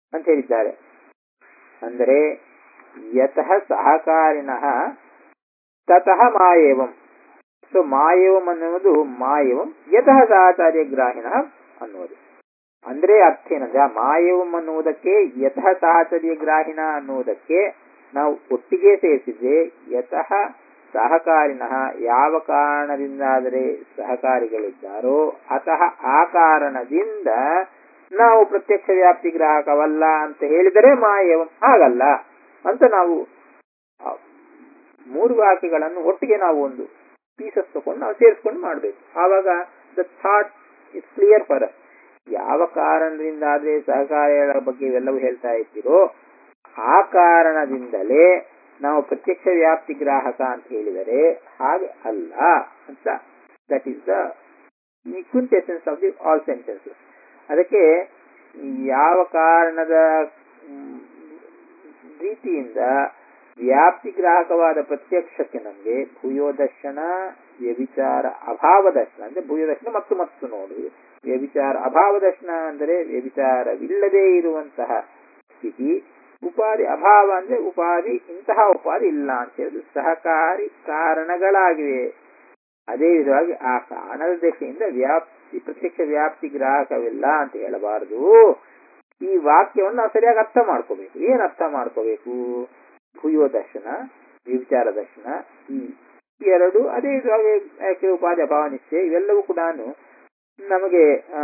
A: ಅಂತ ಹೇಳಿದ್ದಾರೆ ಅಂದರೆ ಯತಃ ಸಹಕಾರಿಣಃ ತತಃ ಮಾಯೇವಂ ಸೊ ಮಾಯೇವಂ ಅನ್ನುವುದು ಮಾಯೇವಂ ಯತಃ ಸಹಚಾರ್ಯ ಗ್ರಾಹಿಣ ಅನ್ನುವುದು ಅಂದ್ರೆ ಅರ್ಥ ಏನಂದ್ರೆ ಆ ಮಾಯೇವಂ ಅನ್ನುವುದಕ್ಕೆ ಯತಃ ಸಹಚರ್ಯ ಗ್ರಾಹಿಣ ಅನ್ನುವುದಕ್ಕೆ ನಾವು ಒಟ್ಟಿಗೆ ಸೇರಿಸಿದ್ರೆ ಯತಃ ಸಹಕಾರಿನಃ ಯಾವ ಕಾರಣದಿಂದಾದರೆ ಸಹಕಾರಿಗಳಿದ್ದಾರೋ ಅತಃ ಆ ಕಾರಣದಿಂದ ನಾವು ಪ್ರತ್ಯಕ್ಷ ವ್ಯಾಪ್ತಿ ಗ್ರಾಹಕವಲ್ಲ ಅಂತ ಹೇಳಿದರೆ ಮಾಯೇವಂ ಹಾಗಲ್ಲ ಅಂತ ನಾವು ಆ ಮೂರು ವಾಕ್ಯಗಳನ್ನು ಒಟ್ಟಿಗೆ ನಾವು ಒಂದು ಪೀಸಸ್ ತಗೊಂಡು ನಾವು ಸೇರಿಸ್ಕೊಂಡು ಮಾಡಬೇಕು ಆವಾಗ the thought is clear for us ಯಾವ ಕಾರಣದಿಂದಾದ್ರೆ ಸಹಕಾರಿಗಳ ಬಗ್ಗೆ ಇವೆಲ್ಲವೂ ಹೇಳ್ತಾ ಇದ್ದೀರೋ ಆ ಕಾರಣದಿಂದಲೇ ನಾವು ಪ್ರತ್ಯಕ್ಷ ವ್ಯಾಪ್ತಿ ಗ್ರಾಹಕ ಅಂತ ಹೇಳಿದರೆ ಹಾಗೆ ಅಲ್ಲ ಅಂತ that is the quintessence of the all sentences ಅದಕ್ಕೆ ಯಾವ ಕಾರಣದ ಮ್, ರೀತಿಯಿಂದ ವ್ಯಾಪ್ತಿ ಗ್ರಾಹಕವಾದ ಪ್ರತ್ಯಕ್ಷಕ್ಕೆ ನಮಗೆ ಭೂಯೋದರ್ಶನ ವ್ಯಭಿಚಾರ ಅಭಾವ ದರ್ಶನ ಅಂದ್ರೆ ಭೂಯೋದರ್ಶನ ಮತ್ತು ಮತ್ತು ನೋಡಿ ವ್ಯಭಿಚಾರ ಅಭಾವ ದರ್ಶನ ಅಂದರೆ ವ್ಯಭಿಚಾರವಿಲ್ಲದೆ ಇರುವಂತಹ ಸ್ಥಿತಿ ಉಪಾಧಿ ಅಭಾವ ಅಂದ್ರೆ ಉಪಾಧಿ ಇಂತಹ ಉಪಾಧಿ ಇಲ್ಲ ಅಂತ ಹೇಳಿದ್ರು ಸಹಕಾರಿ ಕಾರಣಗಳಾಗಿವೆ ಅದೇ ವಿಧವಾಗಿ ಆ ಕಾರಣದ ದಶೆಯಿಂದ ವ್ಯಾಪ್ತಿ ಪ್ರತ್ಯಕ್ಷ ವ್ಯಾಪ್ತಿ ಗ್ರಾಹಕವಿಲ್ಲ ಅಂತ ಹೇಳಬಾರದು ಈ ವಾಕ್ಯವನ್ನು ನಾವು ಸರಿಯಾಗಿ ಅರ್ಥ ಮಾಡ್ಕೋಬೇಕು ಏನ್ ಅರ್ಥ ಮಾಡ್ಕೋಬೇಕು ಭೂಯೋ ದರ್ಶನ ವಿಚಾರ ದರ್ಶನ ಈ ಎರಡು ಅದೇ ವಿಧವಾಗಿ ಯಾಕೆ ಉಪಾಧಿ ಅಭಾವ ನಿಶ್ಚಯ ಇವೆಲ್ಲವೂ ಕೂಡ ನಮಗೆ ಆ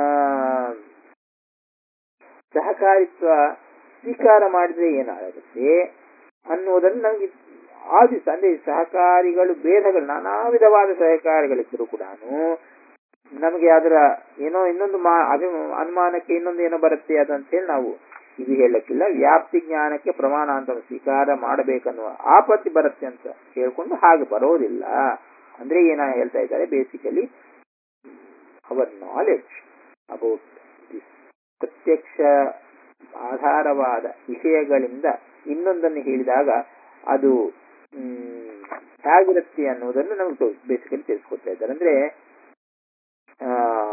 A: ಸಹಕಾರಿತ್ವ ಸ್ವೀಕಾರ ಮಾಡಿದ್ರೆ ಏನಾಗುತ್ತೆ ಅನ್ನುವುದನ್ನು ನಮಗೆ ಆದಿಸ ಅಂದ್ರೆ ಸಹಕಾರಿಗಳು ಭೇದಗಳು ನಾನಾ ವಿಧವಾದ ಸಹಕಾರಿಗಳಿದ್ದರೂ ಕೂಡ ನಮಗೆ ಅದರ ಏನೋ ಇನ್ನೊಂದು ಮಾ ಅಭಿ ಅನುಮಾನಕ್ಕೆ ಇನ್ನೊಂದು ಏನೋ ಬರುತ್ತೆ ಅದಂತ ಹೇಳಿ ನಾವು ಇದು ಹೇಳಕ್ಕಿಲ್ಲ ವ್ಯಾಪ್ತಿ ಜ್ಞಾನಕ್ಕೆ ಪ್ರಮಾಣ ಅಂತ ಸ್ವೀಕಾರ ಮಾಡಬೇಕನ್ನುವ ಆಪತ್ತಿ ಬರುತ್ತೆ ಅಂತ ಹೇಳ್ಕೊಂಡು ಹಾಗೆ ಬರೋದಿಲ್ಲ ಅಂದ್ರೆ ಏನ ಹೇಳ್ತಾ ಇದ್ದಾರೆ basically our knowledge about this ಪ್ರತ್ಯಕ್ಷ ಆಧಾರವಾದ ವಿಷಯಗಳಿಂದ ಇನ್ನೊಂದನ್ನು ಹೇಳಿದಾಗ ಅದು ಮ್, ಹೇಗಿರುತ್ತೆ ಅನ್ನುವುದನ್ನು ನಮಗೆ ಬೇಸಿಕಲಿ ತಿಳಿಸ್ಕೊಡ್ತಾ ಇದ್ದಾರೆ ಅಂದ್ರೆ ಆ,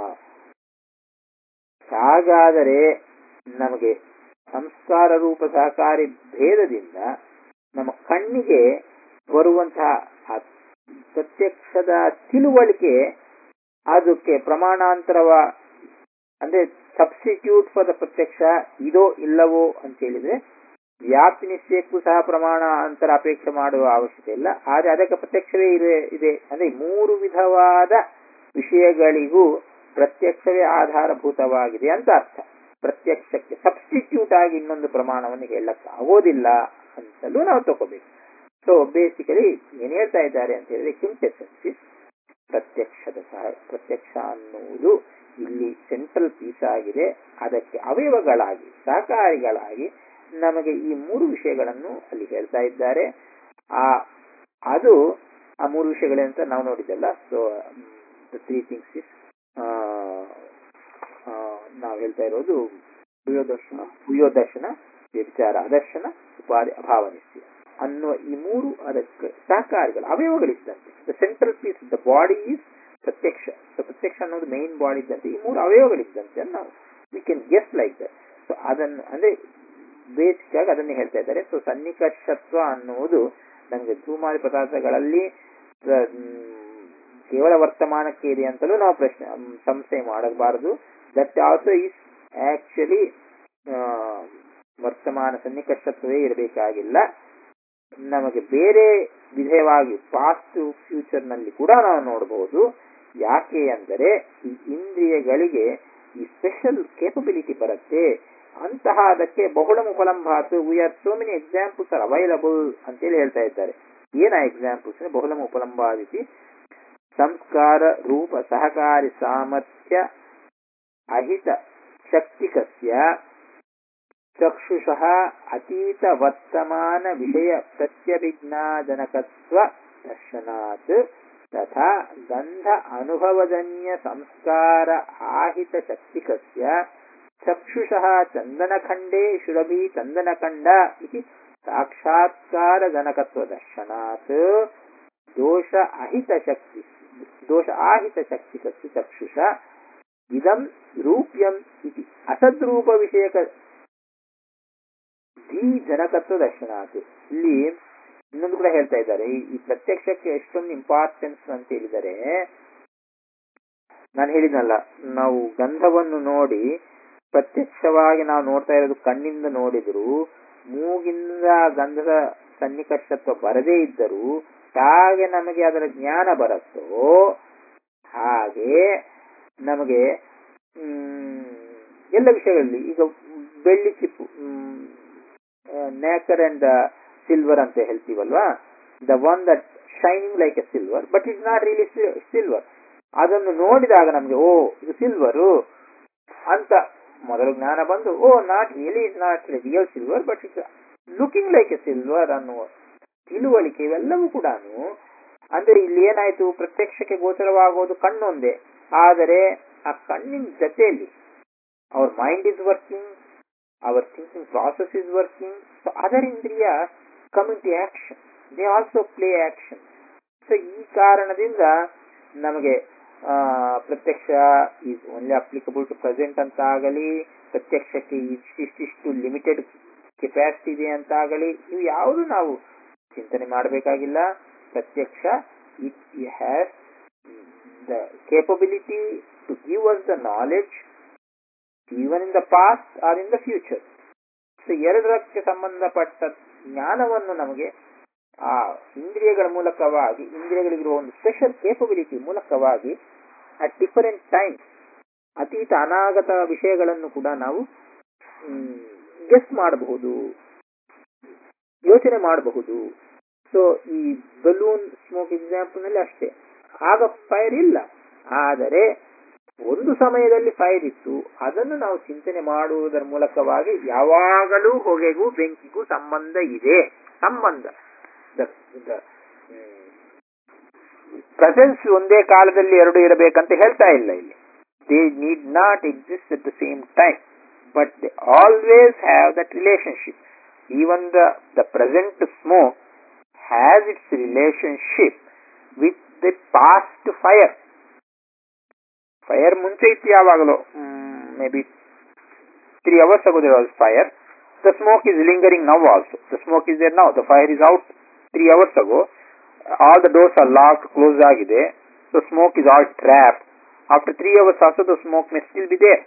A: ಹಾಗಾದರೆ ನಮಗೆ ಸಂಸ್ಕಾರ ರೂಪ ಸಹಕಾರಿ ಭೇದದಿಂದ ನಮ್ಮ ಕಣ್ಣಿಗೆ ಬರುವಂತಹ ಆ ಪ್ರತ್ಯಕ್ಷದ ತಿಳುವಳಿಕೆ ಅದಕ್ಕೆ ಪ್ರಮಾಣಾಂತರವ ಅಂದ್ರೆ ಸಬ್ಸ್ಟಿಟ್ಯೂಟ್ ಫಾರ್ ದ ಪ್ರತ್ಯಕ್ಷ ಇದೋ ಇಲ್ಲವೋ ಅಂತ ಹೇಳಿದ್ರೆ ವ್ಯಾಪ್ತಿ ನಿಶ್ಚಯಕ್ಕೂ ಸಹ ಪ್ರಮಾಣ ಅಂತರ ಅಪೇಕ್ಷೆ ಮಾಡುವ ಅವಶ್ಯಕತೆ ಇಲ್ಲ ಆದರೆ ಅದಕ್ಕೆ ಪ್ರತ್ಯಕ್ಷವೇ ಇದೆ ಇದೆ ಅಂದ್ರೆ ಮೂರು ವಿಧವಾದ ವಿಷಯಗಳಿಗೂ ಪ್ರತ್ಯಕ್ಷವೇ ಆಧಾರಭೂತವಾಗಿದೆ ಅಂತ ಅರ್ಥ ಪ್ರತ್ಯಕ್ಷಕ್ಕೆ ಸಬ್ಸ್ಟಿಟ್ಯೂಟ್ ಆಗಿ ಇನ್ನೊಂದು ಪ್ರಮಾಣವನ್ನು ಹೇಳಕ್ ಆಗೋದಿಲ್ಲ ಅಂತಲೂ ನಾವು ತಗೋಬೇಕು ಸೊ ಬೇಸಿಕಲಿ ಏನ್ ಹೇಳ್ತಾ ಇದ್ದಾರೆ ಅಂತ ಹೇಳಿದ್ರೆ ಕ್ವಿಂಟೆಸೆನ್ಸಿಸ್ ಪ್ರತ್ಯಕ್ಷದ ಸಹ ಪ್ರತ್ಯಕ್ಷ ಅನ್ನುವುದು ಇಲ್ಲಿ ಸೆಂಟ್ರಲ್ ಪೀಸ್ ಆಗಿದೆ ಅದಕ್ಕೆ ಅವಯವಗಳಾಗಿ ಸಹಕಾರಿಗಳಾಗಿ ನಮಗೆ ಈ ಮೂರು ವಿಷಯಗಳನ್ನು ಅಲ್ಲಿ ಹೇಳ್ತಾ ಇದ್ದಾರೆ ಆ ಅದು ಆ ಮೂರು ವಿಷಯಗಳಂತ ನಾವು ನೋಡಿದ್ದಲ್ಲ ಸೊ ತ್ರೀ ಥಿಂಗ್ಸ್ ಇಸ್ ನಾವು ಹೇಳ್ತಾ ಇರೋದು
B: ಪ್ರಿಯದರ್ಶನ
A: ಭೂಯೋದರ್ಶನ ವ್ಯಭಿಚಾರ ಅದರ್ಶನ ಉಪಾಧಿ ಅಭಾವ ನಿಶ್ಚಯ ಅನ್ನುವ ಈ ಮೂರು ಅದಕ್ಕೆ ಸಹಕಾರಿಗಳು ಅವಯವಗಳಿದ್ದಂತೆ the central piece the body is ಪ್ರತ್ಯಕ್ಷ ಸೊ ಪ್ರತ್ಯಕ್ಷ ಅನ್ನೋದು ಮೇನ್ ಬಾಡಿ ಇದ್ದಂತೆ ಈ ಮೂರು ಅವಯವಗಳಿದ್ದಂತೆ ಅಂತ ನಾವು we can guess like that so ಅದನ್ನು ಅಂದ್ರೆ ಬೇಸಿಕ್ ಆಗಿ ಅದನ್ನೇ ಹೇಳ್ತಾ ಇದ್ದಾರೆ ಸೊ ಸನ್ನಿಕರ್ಷತ್ವ ಅನ್ನುವುದು ನಮಗೆ ಧೂಮಾರಿ ಪದಾರ್ಥಗಳಲ್ಲಿ ಪ್ರ- ಮ್, ಕೇವಲ ವರ್ತಮಾನಕ್ಕೆ ಇದೆ ಅಂತಲೂ ನಾವು ಪ್ರಶ್ನೆ ಮ್, ಸಂಶಯ ಮಾಡಬಾರದು ದಟ್ ಆಲ್ಸೋ ಈಸ್ ಆಕ್ಚುಲಿ ವರ್ತಮಾನ ಸನ್ನಿಕರ್ಷತ್ವವೇ ಇರಬೇಕಾಗಿಲ್ಲ ನಮಗೆ ಬೇರೆ ವಿಧೇಯವಾಗಿ ಪಾಸ್ಟ್ ಫ್ಯೂಚರ್ ನಲ್ಲಿ ಕೂಡ ನಾವು ನೋಡಬಹುದು ಯಾಕೆ ಅಂದರೆ ಈ ಇಂದ್ರಿಯಗಳಿಗೆ ಈ ಸ್ಪೆಷಲ್ ಕೇಪಬಿಲಿಟಿ ಬರುತ್ತೆ ಅಂತಹ ಅದಕ್ಕೆ ಬಹುಳ ಉಪಲಂಭಾತು we are so many examples are available ಅಂತೇಳಿ ಹೇಳ್ತಾ ಇದ್ದಾರೆ ಏನ ಎಕ್ಸಾಂಪಲ್ಸ್ ಬಹುಳ ಉಪಲಂಬಾದಿತಿ ಸಂಸ್ಕಾರ ರೂಪ ಸಹಕಾರಿ ಸಾಮರ್ಥ್ಯ ಅಹಿತ ಶಕ್ತಿಕಸ್ಯ ಚಕ್ಷುಷಃ ಅತೀತ ವರ್ತಮಾನ ವಿಷಯ ಪ್ರತ್ಯಭಿಜ್ಞಾಜನಕತ್ವ ದರ್ಶನಾತ್ ತಥಾ ಗಂಧ ಅನುಭವಜನ್ಯ ಸಂಸ್ಕಾರ ಆಹಿತ ಶಕ್ತಿಕಸ್ಯ ಚಕ್ಷುಷಃ ಚಂದನಖಂಡೇ ಶುರಭಿ ಚಂದನಖಂಡ ಇತಿ ಸಾಕ್ಷಾತ್ಕಾರ ಜನಕತ್ವ ದರ್ಶನಾತ್ ದೋಷ ಅಹಿತ ಶಕ್ತಿ ದೋಷ ಆಹಿತ ಶಕ್ತಿಕಸ್ಯ ಚಕ್ಷುಷ ಇದಂ ರೂಪ್ಯಂ ಇತಿ ಅಸದ್ರೂಪ ವಿಷಯಕ ಬುದ್ಧಿ ಜನಕತ್ವ ದರ್ಶನಾತ್ ಇಲ್ಲಿ ಇನ್ನೊಂದು ಕೂಡ ಹೇಳ್ತಾ ಇದ್ದಾರೆ ಈ ಈ ಪ್ರತ್ಯಕ್ಷಕ್ಕೆ ಎಷ್ಟೊಂದು ಇಂಪಾರ್ಟೆನ್ಸ್ ಅಂತ ಹೇಳಿದರೆ ನಾನು ಹೇಳಿದ್ನಲ್ಲ ನಾವು ಗಂಧವನ್ನು ನೋಡಿ ಪ್ರತ್ಯಕ್ಷವಾಗಿ ನಾವು ನೋಡ್ತಾ ಇರೋದು ಕಣ್ಣಿಂದ ನೋಡಿದ್ರು ಮೂಗಿಂದ ಗಂಧದ ಸನ್ನಿಕರ್ಷತ್ವ ಬರದೇ ಇದ್ದರೂ ಹೇಗೆ ನಮಗೆ ಅದರ ಜ್ಞಾನ ಬರುತ್ತೋ ಹಾಗೆ ನಮಗೆ ಮ್, ಎಲ್ಲ ವಿಷಯಗಳಲ್ಲಿ ಈಗ ಬೆಳ್ಳಿ ಚಿಪ್ಪು ನೇಕರ್ ಅಂಡ್ ಸಿಲ್ವರ್ ಅಂತ ಹೇಳ್ತೀವಲ್ವಾ the one that shining like a silver but it not really silver ಅದನ್ನು ನೋಡಿದಾಗ ನಮಗೆ ಓ ಇದು ಸಿಲ್ವರು ಅಂತ ಮೊದಲು ಜ್ಞಾನ ಬಂದು oh not really is not real silver but it's looking like a silver ಅನ್ನುವ ತಿಳುವಳಿಕೆ ಇವೆಲ್ಲವೂ ಕೂಡ ಅಂದ್ರೆ ಇಲ್ಲಿ ಏನಾಯ್ತು ಪ್ರತ್ಯಕ್ಷಕ್ಕೆ ಗೋಚರವಾಗೋದು ಕಣ್ಣೊಂದೇ ಆದರೆ ಆ ಕಣ್ಣಿನ ಜೊತೆಯಲ್ಲಿ our mind is working our thinking process is working so other ಇಂದ್ರಿಯ coming to action they also play action so ಈ ಕಾರಣದಿಂದ ನಮಗೆ ಆ, ಪ್ರತ್ಯಕ್ಷ is only applicable to present ಅಂತ ಆಗಲಿ ಪ್ರತ್ಯಕ್ಷಕ್ಕೆ ಇಷ್ಟಿಷ್ಟು ಲಿಮಿಟೆಡ್ ಕೆಪಾಸಿಟಿ ಇದೆ ಅಂತ ಆಗಲಿ ಇವು ಯಾವುದು ನಾವು ಚಿಂತನೆ ಮಾಡಬೇಕಾಗಿಲ್ಲ ಪ್ರತ್ಯಕ್ಷ it has the capability to give us the knowledge even in the past or in the future so ಎರಡರಕ್ಕೆ ಸಂಬಂಧಪಟ್ಟ ಜ್ಞಾನವನ್ನು ನಮಗೆ ಆ ಇಂದ್ರಿಯಗಳ ಮೂಲಕವಾಗಿ ಇಂದ್ರಿಯಗಳಿಗಿರುವ ಒಂದು ಸ್ಪೆಷಲ್ ಕೇಪಬಿಲಿಟಿ ಮೂಲಕವಾಗಿ ಅಟ್ ಡಿಫರೆಂಟ್ ಟೈಮ್ ಅತೀತ ಅನಾಗತ ವಿಷಯಗಳನ್ನು ಕೂಡ ನಾವು ಗೆಸ್ ಮಾಡಬಹುದು ಯೋಚನೆ ಮಾಡಬಹುದು ಸೊ ಈ ಬಲೂನ್ ಸ್ಮೋಕ್ ಎಕ್ಸಾಂಪಲ್ ನಲ್ಲಿ ಅಷ್ಟೇ ಆಗ ಫೈರ್ ಇಲ್ಲ ಆದರೆ ಒಂದು ಸಮಯದಲ್ಲಿ ಫೈರ್ ಇತ್ತು ಅದನ್ನು ನಾವು ಚಿಂತನೆ ಮಾಡುವುದರ ಮೂಲಕವಾಗಿ ಯಾವಾಗಲೂ ಹೊಗೆಗೂ ಬೆಂಕಿಗೂ ಸಂಬಂಧ ಇದೆ ಸಂಬಂಧ ಪ್ರೆಸೆನ್ಸ್ ಒಂದೇ ಕಾಲದಲ್ಲಿ ಎರಡು ಇರಬೇಕಂತ ಹೇಳ್ತಾ ಇಲ್ಲ ಇಲ್ಲಿ they need not exist at the same time but they always have that relationship even the the present smoke has its relationship with the past fire fire ಮುಂಚೆ ಇತ್ತು ಯಾವಾಗಲೂ may be three hours ago there was fire the smoke is lingering now also the smoke is there now the fire is out three hours ago all the doors are locked closed ಆಗಿದೆ so smoke is all trapped after three hours also the smoke may still be there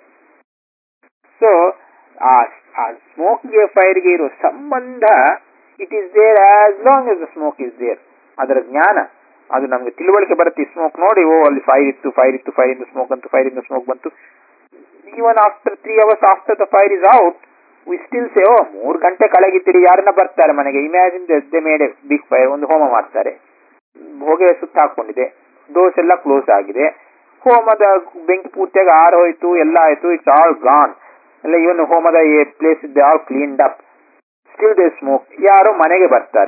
A: so ಆ ಆ ಸ್ಮೋಕ್ಗೆ ಫೈರ್ಗೆ ಇರೋ ಸಂಬಂಧ it is there as long as the smoke is there ಅದರ ಜ್ಞಾನ ಅದು ನಮಗೆ ತಿಳುವಳಿಕೆ ಬರುತ್ತೆ ಸ್ಮೋಕ್ ನೋಡಿ ಓ ಅಲ್ಲಿ ಫೈರ್ ಇತ್ತು ಫೈರ್ ಇತ್ತು ಫೈರ್ ಇಂದ ಸ್ಮೋಕ್ ಬಂತು ಫೈರ್ ಇಂದ ಸ್ಮೋಕ್ ಬಂತು even after three hours after the fire is out we still say oh ಮೂರು ಗಂಟೆ ಕಳಗಿತ್ತಿರಿ ಯಾರನ್ನ ಬರ್ತಾರೆ ಮನೆಗೆ imagine they made big fire ಒಂದು ಹೋಮ ಮಾಡ್ತಾರೆ ಹೊಗೆ ಸುತ್ತ ಹಾಕೊಂಡಿದೆ ಡೋರ್ಸ್ ಎಲ್ಲ ಕ್ಲೋಸ್ ಆಗಿದೆ ಹೋಮದ ಬೆಂಕಿ ಪೂರ್ತಿಯಾಗಿ ಆರ್ ಹೋಯ್ತು ಎಲ್ಲ ಆಯ್ತು ಇಟ್ಸ್ ಆಲ್ ಗಾನ್ ಎಲ್ಲ ಇವನ್ ಹೋಮದ ಪ್ಲೇಸ್ ಇದ್ದೆ all cleaned up still they smoke ಯಾರೋ ಮನೆಗೆ ಬರ್ತಾರೆ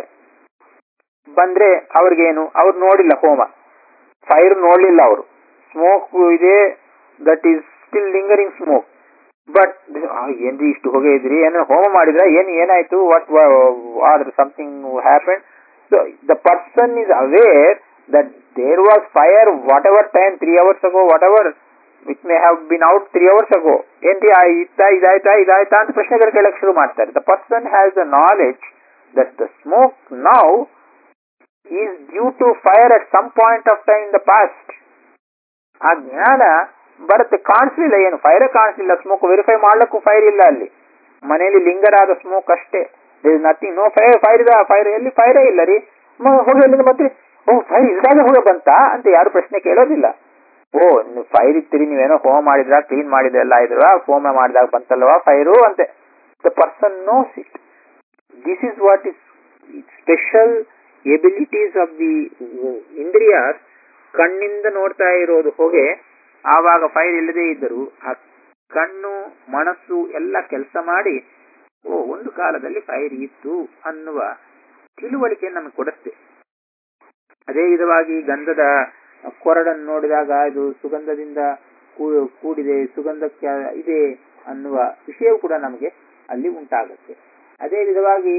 A: ಬಂದ್ರೆ ಅವ್ರಿಗೇನು ಅವ್ರು ನೋಡಿಲ್ಲ ಹೋಮ ಫೈರ್ ನೋಡ್ಲಿಲ್ಲ ಅವರು ಸ್ಮೋಕ್ ಇದೆ that is still lingering smoke but ಏನ್ರಿ ಇಷ್ಟು ಹೊಗೆ ಇದ್ರಿ ಏನೋ ಹೋಮ ಮಾಡಿದ್ರ ಏನ್ ಏನಾಯ್ತು what are something happen so the person is aware that there was fire whatever time three hours ago whatever it may have been out three hours ago ಏನ್ರಿ ಇತ್ತಾ ಇದಾಯ್ತಾ ಇದಾಯ್ತಾ ಅಂತ ಪ್ರಶ್ನೆಗಳು ಕೇಳಕ್ ಶುರು ಮಾಡ್ತಾರೆ the person has the knowledge that the smoke now is due to fire at some point of time in the past ಆ ಜ್ಞಾನ ಬರುತ್ತೆ ಕಾಣಿಸ್ಲಿಲ್ಲ ಏನು ಫೈರ್ ಕಾಣಿಸ್ಲಿಲ್ಲ ಸ್ಮೋಕ್ ವೆರಿಫೈ ಮಾಡ್ಲಿಕ್ಕೂ ಫೈರ್ ಇಲ್ಲ ಅಲ್ಲಿ ಮನೆಯಲ್ಲಿ ಲಿಂಗರಾದ ಸ್ಮೋಕ್ ಅಷ್ಟೇ ನಥಿಂಗ್ ನೋ ಫೈರ್ ಫೈರ್ ಇದೆ ಫೈರ್ ಎಲ್ಲಿ ಫೈರೇ ಇಲ್ಲ ರೀ ಹೋಗಿ ಎಲ್ಲಿಂದ ಮತ್ತೆ ಓ ಫೈರ್ ಇಲ್ದಾಗ ಹೋಗ ಬಂತಾ ಅಂತ ಯಾರು ಪ್ರಶ್ನೆ ಕೇಳೋದಿಲ್ಲ ಓ ನೀವು ಫೈರ್ ಇರ್ತೀರಿ ನೀವೇನೋ ಹೋಮ ಮಾಡಿದ್ರ ಕ್ಲೀನ್ ಮಾಡಿದ್ರೆ ಎಲ್ಲ ಇದ್ರ ಹೋಮ ಮಾಡಿದಾಗ ಬಂತಲ್ವಾ ಫೈರು ಅಂತೆ the person knows it this is what is special abilities of the indriyas ಕಣ್ಣಿಂದ ನೋಡ್ತಾ ಇರೋದು ಹೊಗೆ ಆವಾಗ ಫೈರ್ ಇಲ್ಲದೆ ಇದ್ದರು ಆ ಕಣ್ಣು ಮನಸ್ಸು ಎಲ್ಲ ಕೆಲಸ ಮಾಡಿ ಓ ಒಂದು ಕಾಲದಲ್ಲಿ ಫೈರ್ ಇತ್ತು ಅನ್ನುವ ತಿಳುವಳಿಕೆ ನಮಗೆ ಕೊಡುತ್ತೆ ಅದೇ ವಿಧವಾಗಿ ಗಂಧದ ಕೊರಡನ್ನು ನೋಡಿದಾಗ ಇದು ಸುಗಂಧದಿಂದ ಕೂಡಿದೆ ಸುಗಂಧಕ್ಕೆ ಇದೆ ಅನ್ನುವ ವಿಷಯವು ಕೂಡ ನಮಗೆ ಅಲ್ಲಿ ಉಂಟಾಗುತ್ತೆ ಅದೇ ವಿಧವಾಗಿ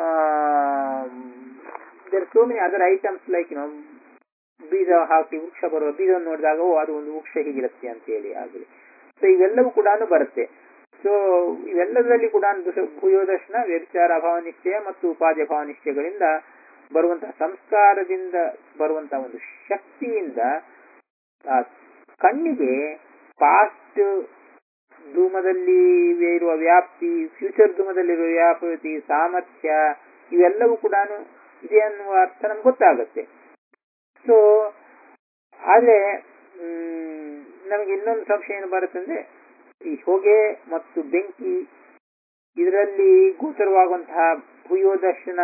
A: there so many other items like no ಬೀಜ ಹಾಕಿ ವೃಕ್ಷ ಬರುವ ಬೀಜವನ್ನು ನೋಡಿದಾಗ ಓ ಅದು ಒಂದು ವೃಕ್ಷ ಹೀಗಿರುತ್ತೆ ಅಂತ ಹೇಳಿ ಆಗಲಿ ಸೊ ಇವೆಲ್ಲವೂ ಕೂಡ ಬರುತ್ತೆ ಸೊ ಇವೆಲ್ಲದರಲ್ಲಿ ಕೂಡ ಭೂಯೋದರ್ಶನ ವ್ಯಭಿಚಾರ ಭಾವ ನಿಶ್ಚಯ ಮತ್ತು ಉಪಾಧ್ಯ ಭಾವ ನಿಶ್ಚಯಗಳಿಂದ ಬರುವಂತಹ ಸಂಸ್ಕಾರದಿಂದ ಬರುವಂತಹ ಒಂದು ಶಕ್ತಿಯಿಂದ ಆ ಕಣ್ಣಿಗೆ ಪಾಸ್ಟ್ ಧೂಮದಲ್ಲಿ ಇರುವ ವ್ಯಾಪ್ತಿ ಫ್ಯೂಚರ್ ಧೂಮದಲ್ಲಿರುವ ವ್ಯಾಪ್ತಿ ಸಾಮರ್ಥ್ಯ ಇವೆಲ್ಲವೂ ಕೂಡ ಇದೆ ಅನ್ನುವ ಅರ್ಥ ನಮ್ಗೆ ಗೊತ್ತಾಗುತ್ತೆ ಸೊ ಆದ್ರೆ ಮ್, ನಮಗೆ ಇನ್ನೊಂದು ಸಂಶಯ ಏನು ಬರುತ್ತಂದ್ರೆ ಈ ಹೊಗೆ ಮತ್ತು ಬೆಂಕಿ ಇದರಲ್ಲಿ ಗೋಚರವಾಗುವಂತಹ ಭೂಯೋದರ್ಶನ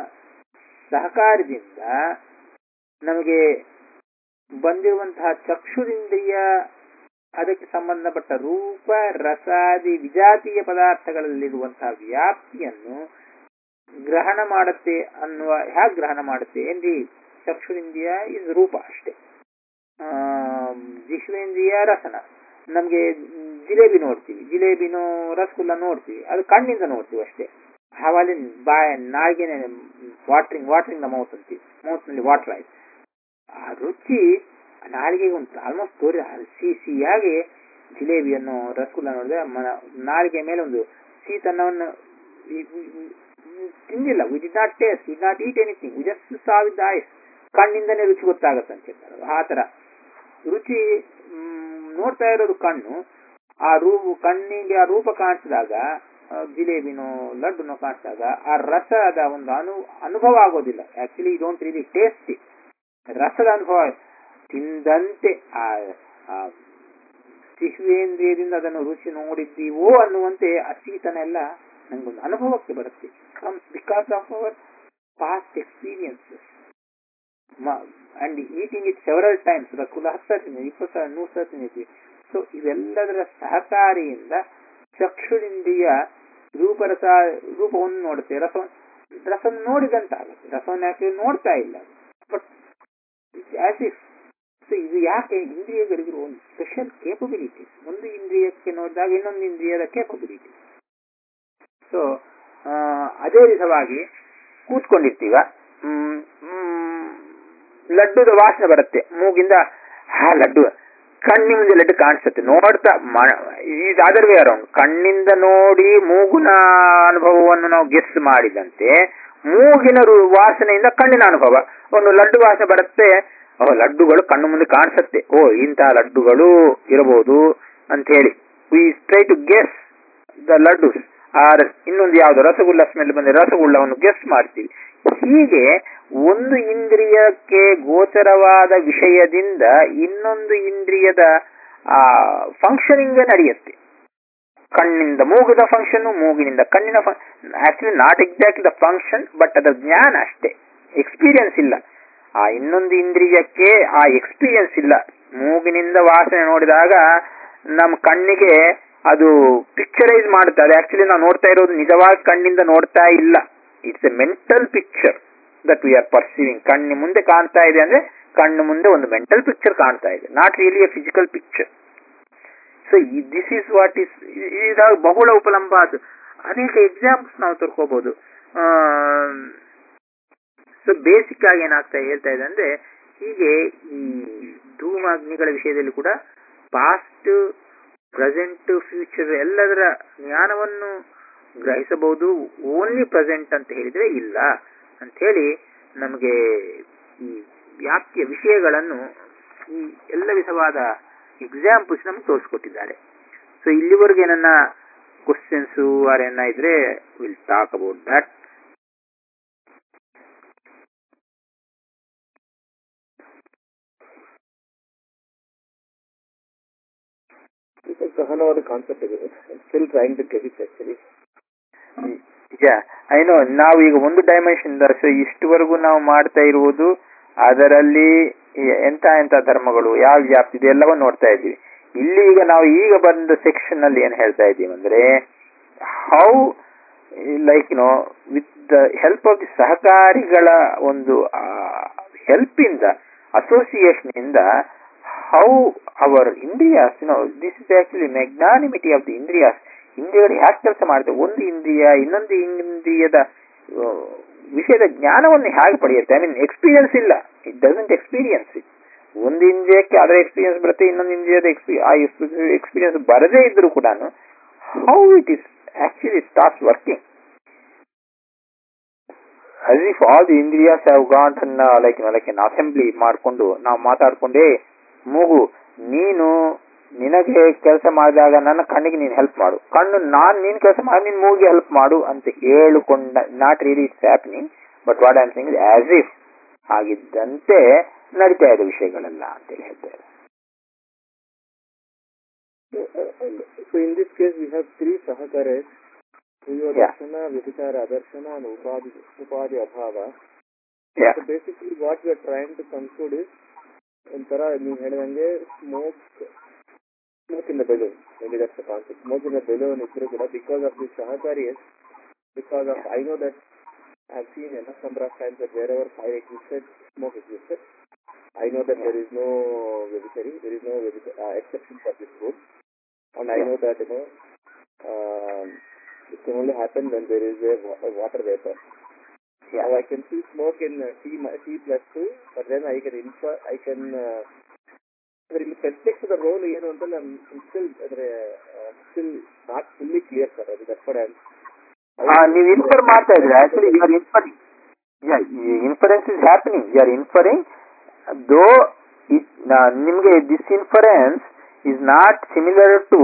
A: ಸಹಕಾರದಿಂದ ನಮಗೆ ಬಂದಿರುವಂತಹ ಚಕ್ಷುರಿಂದ್ರಿಯ ಅದಕ್ಕೆ ಸಂಬಂಧಪಟ್ಟ ರೂಪ ರಸಾದಿ ವಿಜಾತೀಯ ಪದಾರ್ಥಗಳಲ್ಲಿರುವಂತಹ ವ್ಯಾಪ್ತಿಯನ್ನು ಗ್ರಹಣ ಮಾಡುತ್ತೆ ಅನ್ನುವ ಹ್ಯಾಕ್ ಗ್ರಹಣ ಮಾಡುತ್ತೆ ಏನ್ರಿ ಚಕ್ಷುರಿಂದ್ರಿಯ ಇಸ್ ರೂಪ ಅಷ್ಟೇ ಆ, ಜಿಹ್ವೇಂದ್ರಿಯ ರಸನ ನಮ್ಗೆ ಜಿಲೇಬಿ ನೋಡ್ತೀವಿ ಜಿಲೇಬಿನೋ ರಸಗುಲ್ಲ ನೋಡ್ತೀವಿ ಅದು ಕಣ್ಣಿಂದ ನೋಡ್ತೀವಿ ಅಷ್ಟೇ ಹಾವಲ್ಲಿ ಬಾಯ ನಾಲ್ಗೆನೆ ವಾಟ್ರಿಂಗ್ ವಾಟ್ರಿಂಗ್ ದ ಮೌತ್ ಅಂತೀವಿ ಮೌತ್ ನಲ್ಲಿ ವಾಟರ್ ಆಯ್ತು ಆ ರುಚಿ ನಾಲಿಗೆಗೆ ಉಂಟು ಆಲ್ಮೋಸ್ಟ್ ತೋರಿ ಸಿಹಿ ಸಿಹಿಯಾಗಿ ಜಿಲೇಬಿಯನ್ನು ರಸಗುಲ್ಲ ನೋಡಿದ್ರೆ ಮನ ನಾಲಿಗೆ ಮೇಲೆ ಒಂದು ಸಿಹಿತನವನ್ನು ಈ- ಈ- ಈ- ತಿಂದಿಲ್ಲ we did not taste we not eat anything we just saw with eyes ಕಣ್ಣಿಂದನೇ ರುಚಿ ಗೊತ್ತಾಗತ್ತೆ ಅಂತ ಹೇಳ್ತಾರೆ ಆ ತರ ರುಚಿ ಮ್, ನೋಡ್ತಾ ಇರೋದು ಕಣ್ಣು ಆ ರೂಪು ಕಣ್ಣಿಗೆ ಆ ರೂಪ ಕಾಣಿಸಿದಾಗ ಆ, ಜಿಲೇಬಿನೋ ಲಡ್ಡುನೋ ಕಾಣಿಸಿದಾಗ ಆ ರಸದ ಒಂದು ಅನು ಅನುಭವ ಆಗೋದಿಲ್ಲ actually don't really taste it ರಸದ ಅನುಭವ ತಿಂದಂತೆ ಆ ಆ ಸಿಹ್ವೇಂದ್ರಿಯದಿಂದ ಅದನ್ನು ರುಚಿ ನೋಡಿದ್ದೀವೋ ಅನ್ನುವಂತೆ ಆ ಶೀತನ ಎಲ್ಲ ನಂಗೊಂದು ಅನುಭವಕ್ಕೆ ಬರುತ್ತೆ comes because of our past experiences and eating it several times rasgulla ಹತ್ತು ಸಲ ತಿಂದಿದ್ದೀವಿ, ಇಪ್ಪತ್ತು ಸಲ ನೂರು ಸಲ ತಿಂದಿದ್ವಿ ಸೊ ಇವೆಲ್ಲದರ ಸಹಕಾರಿಯಿಂದ ಚಕ್ಷುರಿಂದ್ರಿಯ ರೂಪರಸ ರೂಪವನ್ನು ನೋಡುತ್ತೆ ರಸವನ್ನು ರಸವನ್ನು ನೋಡಿದಂತಾಗುತ್ತೆ ರಸವನ್ನು ಯಾಕೆ ನೋಡ್ತಾ ಇಲ್ಲ ಬಟ್ ಆಸ್ ಇಫ್ ಸೊ ಇದು ಯಾಕೆ ಇಂದ್ರಿಯಗಳಿಗಿರುವ ಒಂದು ಸ್ಪೆಷಲ್ ಕೇಪಬಿಲಿಟೀಸ್ ಒಂದು ಇಂದ್ರಿಯಕ್ಕೆ ನೋಡಿದಾಗ ಇನ್ನೊಂದು ಇಂದ್ರಿಯದ ಕೇಪಬಿಲಿಟಿ ಸೊ ಅದೇ ವಿಧವಾಗಿ ಕೂತ್ಕೊಂಡಿರ್ತೀವ ಹ್ಮ್, ಹ್ಮ್, ಲಡ್ಡುದ ವಾಸನೆ ಬರುತ್ತೆ ಮೂಗಿಂದ ಹಾ ಲಡ್ಡು ಕಣ್ಣಿನ ಮುಂದೆ ಲಡ್ಡು ಕಾಣಿಸುತ್ತೆ ನೋಡ್ತಾ ಇದು ಅದರ್ ವೇ ಅರೌಂಡ್ ಕಣ್ಣಿಂದ ನೋಡಿ ಮೂಗುನ ಅನುಭವವನ್ನು ನಾವು ಗೆಸ್ ಮಾಡಿದಂತೆ ಮೂಗಿನ ರು- ವಾಸನೆಯಿಂದ ಕಣ್ಣಿನ ಅನುಭವ ಒಂದು ಲಡ್ಡು ವಾಸನೆ ಬರುತ್ತೆ ಓ ಲಡ್ಡುಗಳು ಕಣ್ಣು ಮುಂದೆ ಕಾಣಿಸುತ್ತೆ ಓ ಇಂತಹ ಲಡ್ಡುಗಳು ಇರಬಹುದು ಅಂತ ಹೇಳಿ we try to guess the laddu or ಇನ್ನೊಂದು ಯಾವ್ದು ರಸಗುಲ್ಲ ಸ್ಮೆಲ್ ಬಂದ್ರೆ ರಸಗುಲ್ಲವನ್ನು ಗೆಸ್ ಮಾಡ್ತೀವಿ ಹೀಗೆ ಒಂದು ಇಂದ್ರಿಯಕ್ಕೆ ಗೋಚರವಾದ ವಿಷಯದಿಂದ ಇನ್ನೊಂದು ಇಂದ್ರಿಯದ ಆ ಫಂಕ್ಷನಿಂಗ್ ನಡೆಯುತ್ತೆ ಕಣ್ಣಿಂದ ಮೂಗಿನ ಫಂಕ್ಷನ್ ಮೂಗಿನಿಂದ ಕಣ್ಣಿನ actually not exact the function but ಅದರ ಜ್ಞಾನ ಅಷ್ಟೇ ಎಕ್ಸ್ಪೀರಿಯನ್ಸ್ ಇಲ್ಲ ಆ ಇನ್ನೊಂದು ಇಂದ್ರಿಯಕ್ಕೆ ಆ ಎಕ್ಸ್ಪೀರಿಯನ್ಸ್ ಇಲ್ಲ ಮೂಗಿನಿಂದ ವಾಸನೆ ನೋಡಿದಾಗ ನಮ್ಮ ಕಣ್ಣಿಗೆ ಅದು ಪಿಕ್ಚರೈಸ್ ಮಾಡುತ್ತೆ ಅದು ಆಕ್ಚುಲಿ ನಾವು ನೋಡ್ತಾ ಇರೋದು ನಿಜವಾಗಿ ಕಣ್ಣಿಂದ ನೋಡ್ತಾ ಇಲ್ಲ it's a mental picture that we are perceiving ಕಣ್ಣು ಮುಂದೆ ಕಾಣ್ತಾ ಇದೆ ಅಂದ್ರೆ ಕಣ್ಣು ಮುಂದೆ ಒಂದು ಮೆಂಟಲ್ ಪಿಕ್ಚರ್ ಕಾಣ್ತಾ ಇದೆ not really a physical picture so this is what is ಇದಾಗ ಬಹುಳ ಉಪಲಂಬ ಅದು ಅನೇಕ ಎಕ್ಸಾಂಪಲ್ಸ್ ನಾವು ತರ್ಕೋಬಹುದು ಸೊ ಬೇಸಿಕ್ ಆಗಿ ಏನಾಗ್ತಾ ಹೇಳ್ತಾ ಇದೆ ಅಂದ್ರೆ ಹೀಗೆ ಈ ಧೂಮಾಗ್ನಿಗಳ ವಿಷಯದಲ್ಲಿ ಕೂಡ ಪಾಸ್ಟ್ ಪ್ರೆಸೆಂಟ್ ಫ್ಯೂಚರ್ ಎಲ್ಲದರ ಜ್ಞಾನವನ್ನು ಗ್ರಹಿಸಬಹುದು ಓನ್ಲಿ ಪ್ರೆಸೆಂಟ್ ಅಂತ ಹೇಳಿದ್ರೆ ಇಲ್ಲ ಅಂತ ಹೇಳಿ ನಮಗೆ ಈ ವ್ಯಾಪ್ತಿಯ ವಿಷಯಗಳನ್ನು ಈ ಎಲ್ಲ ವಿಧವಾದ ಎಕ್ಸಾಂಪಲ್ಸ್ ನಮ್ಗೆ ತೋರಿಸ್ಕೊಟ್ಟಿದ್ದಾರೆ ಸೊ ಇಲ್ಲಿವರೆಗೆ ನನ್ನ ಕ್ವಶನ್ಸ್ ಆರ್ ಏನ ಇದ್ರೆ ವಿಲ್ ಟಾಕ್ ಅಬೌಟ್ ದಟ್
B: ಗಹನವಾದ ಕಾನ್ಸೆಪ್ಟ್ ಇದೆ still trying to get it actually
A: ನಿಜ ಐನೋ ನಾವು ಈಗ ಒಂದು ಡೈಮೆನ್ಷನ್ ಸೊ ಇಷ್ಟುವರೆಗೂ ನಾವು ಮಾಡ್ತಾ ಇರುವುದು ಅದರಲ್ಲಿ ಎ- ಎಂತ ಎಂತ ಧರ್ಮಗಳು ಯಾವ ವ್ಯಾಪ್ತಿ ಇದೆ ಎಲ್ಲವನ್ನ ನೋಡ್ತಾ ಇದ್ದೀವಿ ಇಲ್ಲಿ ಈಗ ನಾವು ಈಗ ಬಂದ ಸೆಕ್ಷನ್ ಅಲ್ಲಿ ಏನ್ ಹೇಳ್ತಾ ಇದ್ದೀವಿ ಅಂದ್ರೆ how like know with the help of the ಸಹಕಾರಿಗಳ ಒಂದು ಹೆಲ್ಪ್ ಇಂದ ಅಸೋಸಿಯೇಷನ್ ಇಂದ how our indriyas know this is actually magnanimity of the indriyas ಇಂದ್ರಿಯಗಳು ಯಾಕೆ ಕೆಲಸ ಮಾಡುತ್ತೆ ಒಂದು ಇಂದ್ರಿಯ ಇನ್ನೊಂದು ಇಂದ್ರಿಯದ ಆ, ವಿಷಯದ ಜ್ಞಾನವನ್ನು ಹೇಗೆ ಪಡೆಯುತ್ತೆ ಐ ಮೀನ್ ಎಕ್ಸ್ಪೀರಿಯನ್ಸ್ ಇಲ್ಲ ಇಟ್ ಡಸಂಟ್ ಎಕ್ಸ್ಪೀರಿಯನ್ಸ್ ಇಟ್ ಒಂದು ಇಂದ್ರಿಯಕ್ಕೆ ಅದರ ಎಕ್ಸ್ಪೀರಿಯನ್ಸ್ ಬರುತ್ತೆ ಇನ್ನೊಂದು ಇಂದ್ರಿಯದ ಎಕ್ಸ್ಪಿ ಆ ಎಕ್ಸ್ಪೀರಿಯನ್ಸ್ ಬರದೇ ಇದ್ರೂ ಕೂಡ how it is actually starts working. As if all the Indriyas have gotten uh, like, you know, like an assembly ಮಾಡಿಕೊಂಡು ನಾವು ಮಾತಾಡ್ಕೊಂಡೇ ಮೂಗು ನೀನು ನಿನಗೆ ಕೆಲಸ ಮಾಡಿದಾಗ ನನ್ನ ಕಣ್ಣಿಗೆ ನೀನು ಹೆಲ್ಪ್ ಮಾಡು ಕಣ್ಣು ನಾನು ನೀನು ಕೆಲಸ ಮಾಡಿ ನಿನ್ ಮೂಗಿಗೆ ಹೆಲ್ಪ್ ಮಾಡು ಅಂತ ಹೇಳಿಕೊಂಡ not really it's happening but what I'm seeing as if ಆಗಿದ್ದಂತೆ ನಡೀತಾ ಇದೆ ವಿಷಯಗಳೆಲ್ಲ ಅಂತೇಳಿ ಹೇಳ್ತಾರೆ
B: So in this case, we have three sahakaras.
A: Yeah.
B: Darshana, Vichara, Adarshana and Upadi, Upadi Abhava.
A: Yeah.
B: So basically what we are trying to conclude is, ಒಂಥರ ನೀವು ಹೇಳಿದಂಗೆ smoke smoke in the balloon maybe that's the concept. Smoke in the balloon ಇದ್ರು ಕೂಡ because of the Sahakaris, because of, I know that I've seen enough number of times that wherever fire existed, smoke existed. I know that there is no vegetary, there is no vegeta- uh, exception for this rule. And I
A: Yeah.
B: know that, you know, um, it can only happen when there is a, wa- a water vapor.
A: Yeah.
B: Now I can see smoke in uh, T, mi- T plus 2, but then I can infer, I can, uh, ಅಂದ್ರೆ ಇಲ್ಲಿ ಪ್ರತ್ಯಕ್ಷದ roll ಏನು ಅಂತ ನಾನು still ಅಂದ್ರೆ still not fully clear sir ಅದು that's what
A: ಆ, ನೀವು infer ಮಾಡ್ತಾ ಇದ್ರೆ actually you are inferring inference is happening you are inferring though ನಿಮಗೆ this inference is not similar to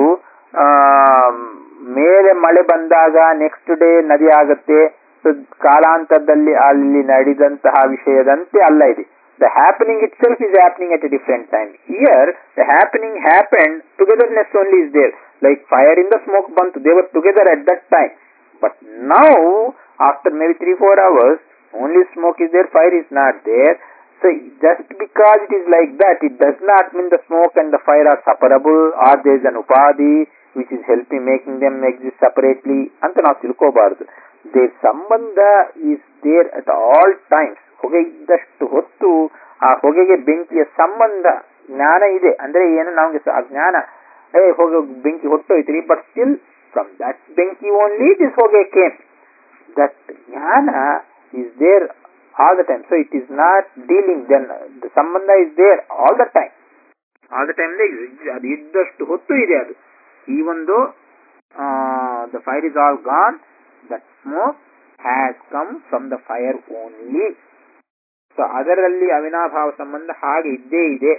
A: ಮೇಲೆ ಮಳೆ ಬಂದಾಗ ನೆಕ್ಸ್ಟ್ ಡೇ ನದಿ ಆಗುತ್ತೆ ಸೊ ಕಾಲಾಂತರದಲ್ಲಿ ಅಲ್ಲಿ ನಡೆದಂತಹ ವಿಷಯದಂತೆ ಅಲ್ಲ ಇದೆ the happening itself is happening at a different time here the happening happen togetherness only is there like fire in the smoke ಬಂತು they were together at that time But now, after maybe three, four hours, only smoke is there, fire is not there. So just because it is like that, it does not mean the smoke and the fire are separable or there is an upadi which is helping making them exist separately. ಅಂತ ನಾವು ತಿಳ್ಕೋಬಾರದು there ಸಂಬಂಧ is there at all times ಹೊಗೆ ಇದ್ದಷ್ಟು ಹೊತ್ತು ಆ ಹೊಗೆಗೆ ಬೆಂಕಿಯ ಸಂಬಂಧ ಜ್ಞಾನ ಇದೆ ಅಂದ್ರೆ ಏನು ನಮಗೆ ಆ ಜ್ಞಾನ ಏ ಹೋಗಿ ಬೆಂಕಿ ಹೊಟ್ಟೋಯ್ತ್ರಿ but still from that benki only this hoge came. That jnana is there all the time. So it is not dealing then. The sambandha is there all the time. All the time ಅದು ಇದ್ದಷ್ಟು ಹೊತ್ತು ಇದೆ ಅದು even though the fire is all gone that smoke has come from the fire only so ಅದರಲ್ಲಿ ಅವಿನಾಭಾವ ಸಂಬಂಧ ಹಾಗೆ ಇದ್ದೇ ಇದೆ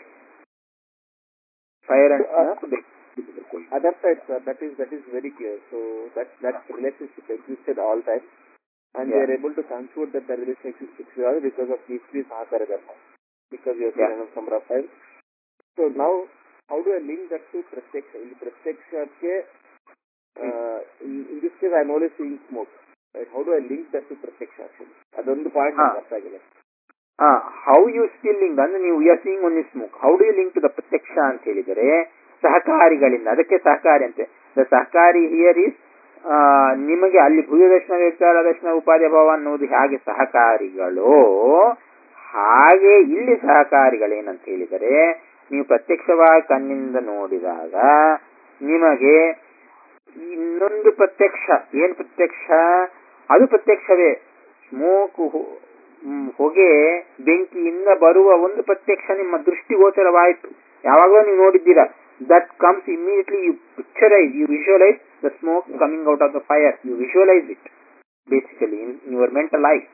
A: fire and smoke
B: Other side, sir, that is that is very clear. So that that relationship existed all time, and we
A: Yeah.
B: are able to conclude that the relationship existed because of these three sahakara dharma, because we have
A: Yeah.
B: seen enough number of times. So now, how do I link that to pratyaksha? In pratyaksha, uh, in, in this case, I am only seeing smoke. Right? How do I link that to pratyaksha? Actually, ಅದೊಂದು point
A: ಹಾ.
B: ಅರ್ಥ ಆಗಿಲ್ಲ
A: how you still link ಅಂದ್ರೆ ನೀವು you are seeing only smoke how do you link to the ಪ್ರತ್ಯಕ್ಷ ಅಂತ ಹೇಳಿದರೆ ಸಹಕಾರಿಗಳಿಂದ ಅದಕ್ಕೆ ಸಹಕಾರಿ ಅಂತೆ ದ ಸಹಕಾರಿ ಹಿಯರ್ ಇಸ್ ನಿಮಗೆ ಅಲ್ಲಿ ಭೂಯದರ್ಶನ ವ್ಯಕ್ತಾರ ದರ್ಶನ ಉಪಾಧ್ಯ ಭಾವ ಅನ್ನೋದು ಹೇಗೆ ಸಹಕಾರಿಗಳು ಹಾಗೆ ಇಲ್ಲಿ ಸಹಕಾರಿಗಳೇನಂತ ಹೇಳಿದರೆ ನೀವು ಪ್ರತ್ಯಕ್ಷವಾಗಿ ಕಣ್ಣಿಂದ ನೋಡಿದಾಗ ನಿಮಗೆ ಇನ್ನೊಂದು ಪ್ರತ್ಯಕ್ಷ ಏನ್ ಪ್ರತ್ಯಕ್ಷ ಅದು ಪ್ರತ್ಯಕ್ಷವೇ ಸ್ಮೋಕ್ ಹೊಗೆ ಬೆಂಕಿಯಿಂದ ಬರುವ ಒಂದು ಪ್ರತ್ಯಕ್ಷ ನಿಮ್ಮ ದೃಷ್ಟಿಗೋಚರವಾಯಿತು ಯಾವಾಗಲೂ ನೀವು ನೋಡಿದ್ದೀರಾ that comes immediately you picturise you visualise the smoke coming out of the fire you visualise it basically in your mental eye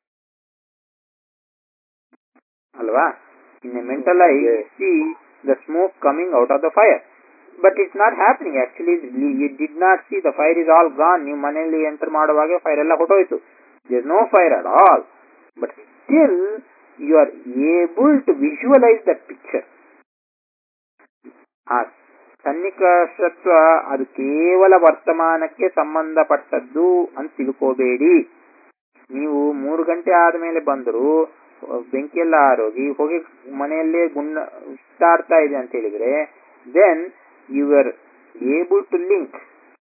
A: ಅಲ್ವಾ in a mental eye see the smoke coming out of the fire but it's not happening actually you did not see the fire is all gone ನೀವು ಮನೆಯಲ್ಲಿ enter ಮಾಡುವಾಗ fire ಎಲ್ಲ ಹೊಟ್ಟೋಯ್ತು there no fire at all but still you are able to visualise that picture ಆ ಸನ್ನಿಕರ್ಷತ್ವ ಅದು ಕೇವಲ ವರ್ತಮಾನಕ್ಕೆ ಸಂಬಂಧಪಟ್ಟದ್ದು ಅಂತ ತಿಳ್ಕೋಬೇಡಿ ನೀವು ಮೂರು ಗಂಟೆ ಆದ್ಮೇಲೆ ಬಂದರೂ ಬೆಂಕಿಯೆಲ್ಲ ಆರೋಗಿ ಹೋಗಿ ಮನೆಯಲ್ಲೇ ಗುಂಡ ಸುತ್ತಾಡ್ತಾ ಇದೆ ಅಂತ ಹೇಳಿದ್ರೆ then you are able to link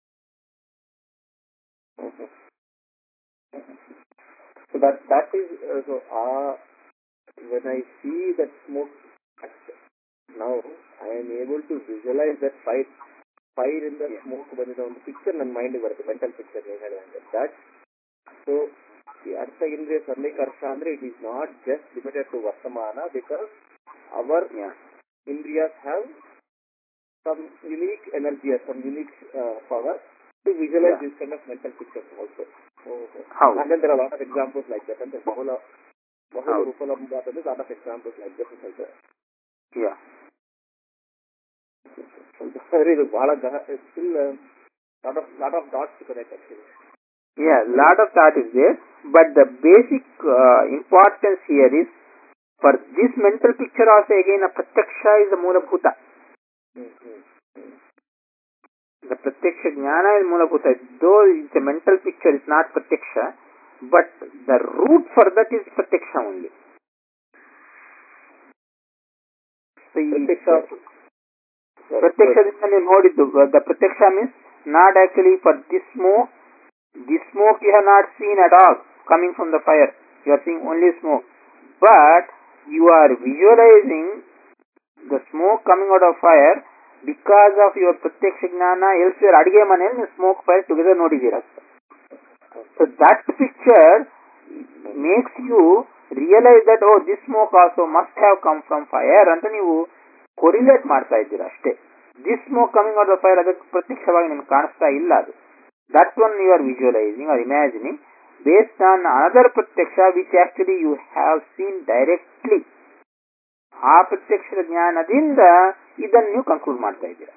B: So that that is uh, so uh, when I see that smoke now I am able to visualize that fire fire in the smoke ಬಂದಿದ ಒಂದು ಪಿಕ್ಚರ್ ನನ್ನ mind ಬರುತ್ತೆ mental picture ನೀವು ಹೇಳಿದಂಗೆ that so ಈ ಅರ್ಥ ಇಂದ್ರಿಯ ಸನ್ನಿಕರ್ಷ ಅಂದ್ರೆ it is not just limited to ವರ್ತಮಾನ ಬಿಕಾಸ್ ಅವರ್ ಇಂದ್ರಿಯಾಸ್ have some unique energy or some unique uh, power to visualize
A: Yeah.
B: this kind of mental pictures also.
A: How?
B: And then there are a lot of examples like that. And the Bahula, Bahula
A: How?
B: Rupalam, there's a lot of examples like that. is also.
A: Yeah.
B: Very good. Bala Gaha is still a lot of, lot of dots to connect actually.
A: Yeah, lot of thought is there, but the basic uh, importance here is for this mental picture also again a pratyaksha is the moola
B: Mm-hmm.
A: The pratyaksha jnana is moola Though it's a mental picture, it's not pratyaksha, but the root for that is pratyaksha only. So ಈ ಪ್ರತ್ಯಕ್ಷದಿಂದ ನೀವು ನೋಡಿದ್ದು the ಪ್ರತ್ಯಕ್ಷ means not actually for this smoke this smoke you have not seen at all coming from the fire you are seeing only smoke but you are visualising the smoke coming out of fire because of your ಪ್ರತ್ಯಕ್ಷ ಜ್ಞಾನ else your ಅಡಿಗೆ ಮನೆಯಲ್ಲಿ ನೀವು smoke fire together ನೋಡಿದ್ದೀರ so that picture makes you realise that oh this smoke also must have come from fire ಅಂತ ನೀವು ಕೊರಿಲೇಟ್ ಮಾಡ್ತಾ ಇದ್ದೀರಾ ಅಷ್ಟೇ this smoke coming out of fire ಅದಕ್ಕೆ ಪ್ರತ್ಯಕ್ಷವಾಗಿ ನಿಮ್ಗೆ ಕಾಣಿಸ್ತಾ ಇಲ್ಲ ಅದು that one you are visualising or imagining based on another ಪ್ರತ್ಯಕ್ಷ which actually you have seen directly ಆ ಪ್ರತ್ಯಕ್ಷ ಜ್ಞಾನದಿಂದ ಇದನ್ನು ನೀವು ಕನ್ಕ್ಲೂಡ್ ಮಾಡ್ತಾ ಇದ್ದೀರಾ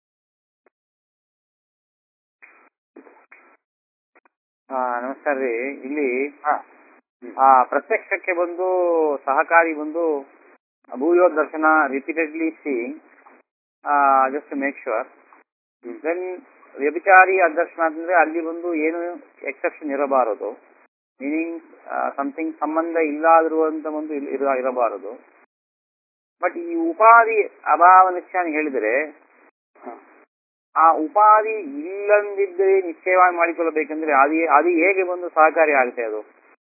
C: ಆ, ನಮಸ್ಕಾರ ರೀ ಇಲ್ಲಿ ಆ ಪ್ರತ್ಯಕ್ಷಕ್ಕೆ ಬಂದು ಸಹಕಾರಿ ಬಂದು ಭೂಯೋ ದರ್ಶನ repeatedly seeing just make sure then ವ್ಯಭಿಚಾರಿ ಅದರ್ಶನ ಅಂದ್ರೆ ಅಲ್ಲಿ ಬಂದು ಏನು ಎಕ್ಸೆಪ್ಷನ್ ಇರಬಾರದು ಮೀನಿಂಗ್ ಸಮಥಿಂಗ್ ಸಂಬಂಧ ಇಲ್ಲದಿರುವಂತ ಒಂದು ಇಲ್- ಇರ- ಇರಬಾರದು ಬಟ್ ಈ ಉಪಾಧಿ ಅಭಾವ ನಿಶ್ಚಯ ಹೇಳಿದರೆ ಆ ಉಪಾಧಿ ಇಲ್ಲಂದಿದ್ದರೆ ನಿಶ್ಚಯವಾಗಿ ಮಾಡಿಕೊಳ್ಳಬೇಕಂದ್ರೆ ಅದು ಅದು ಹೇಗೆ ಒಂದು ಸಹಕಾರಿ ಆಗುತ್ತೆ ಅದು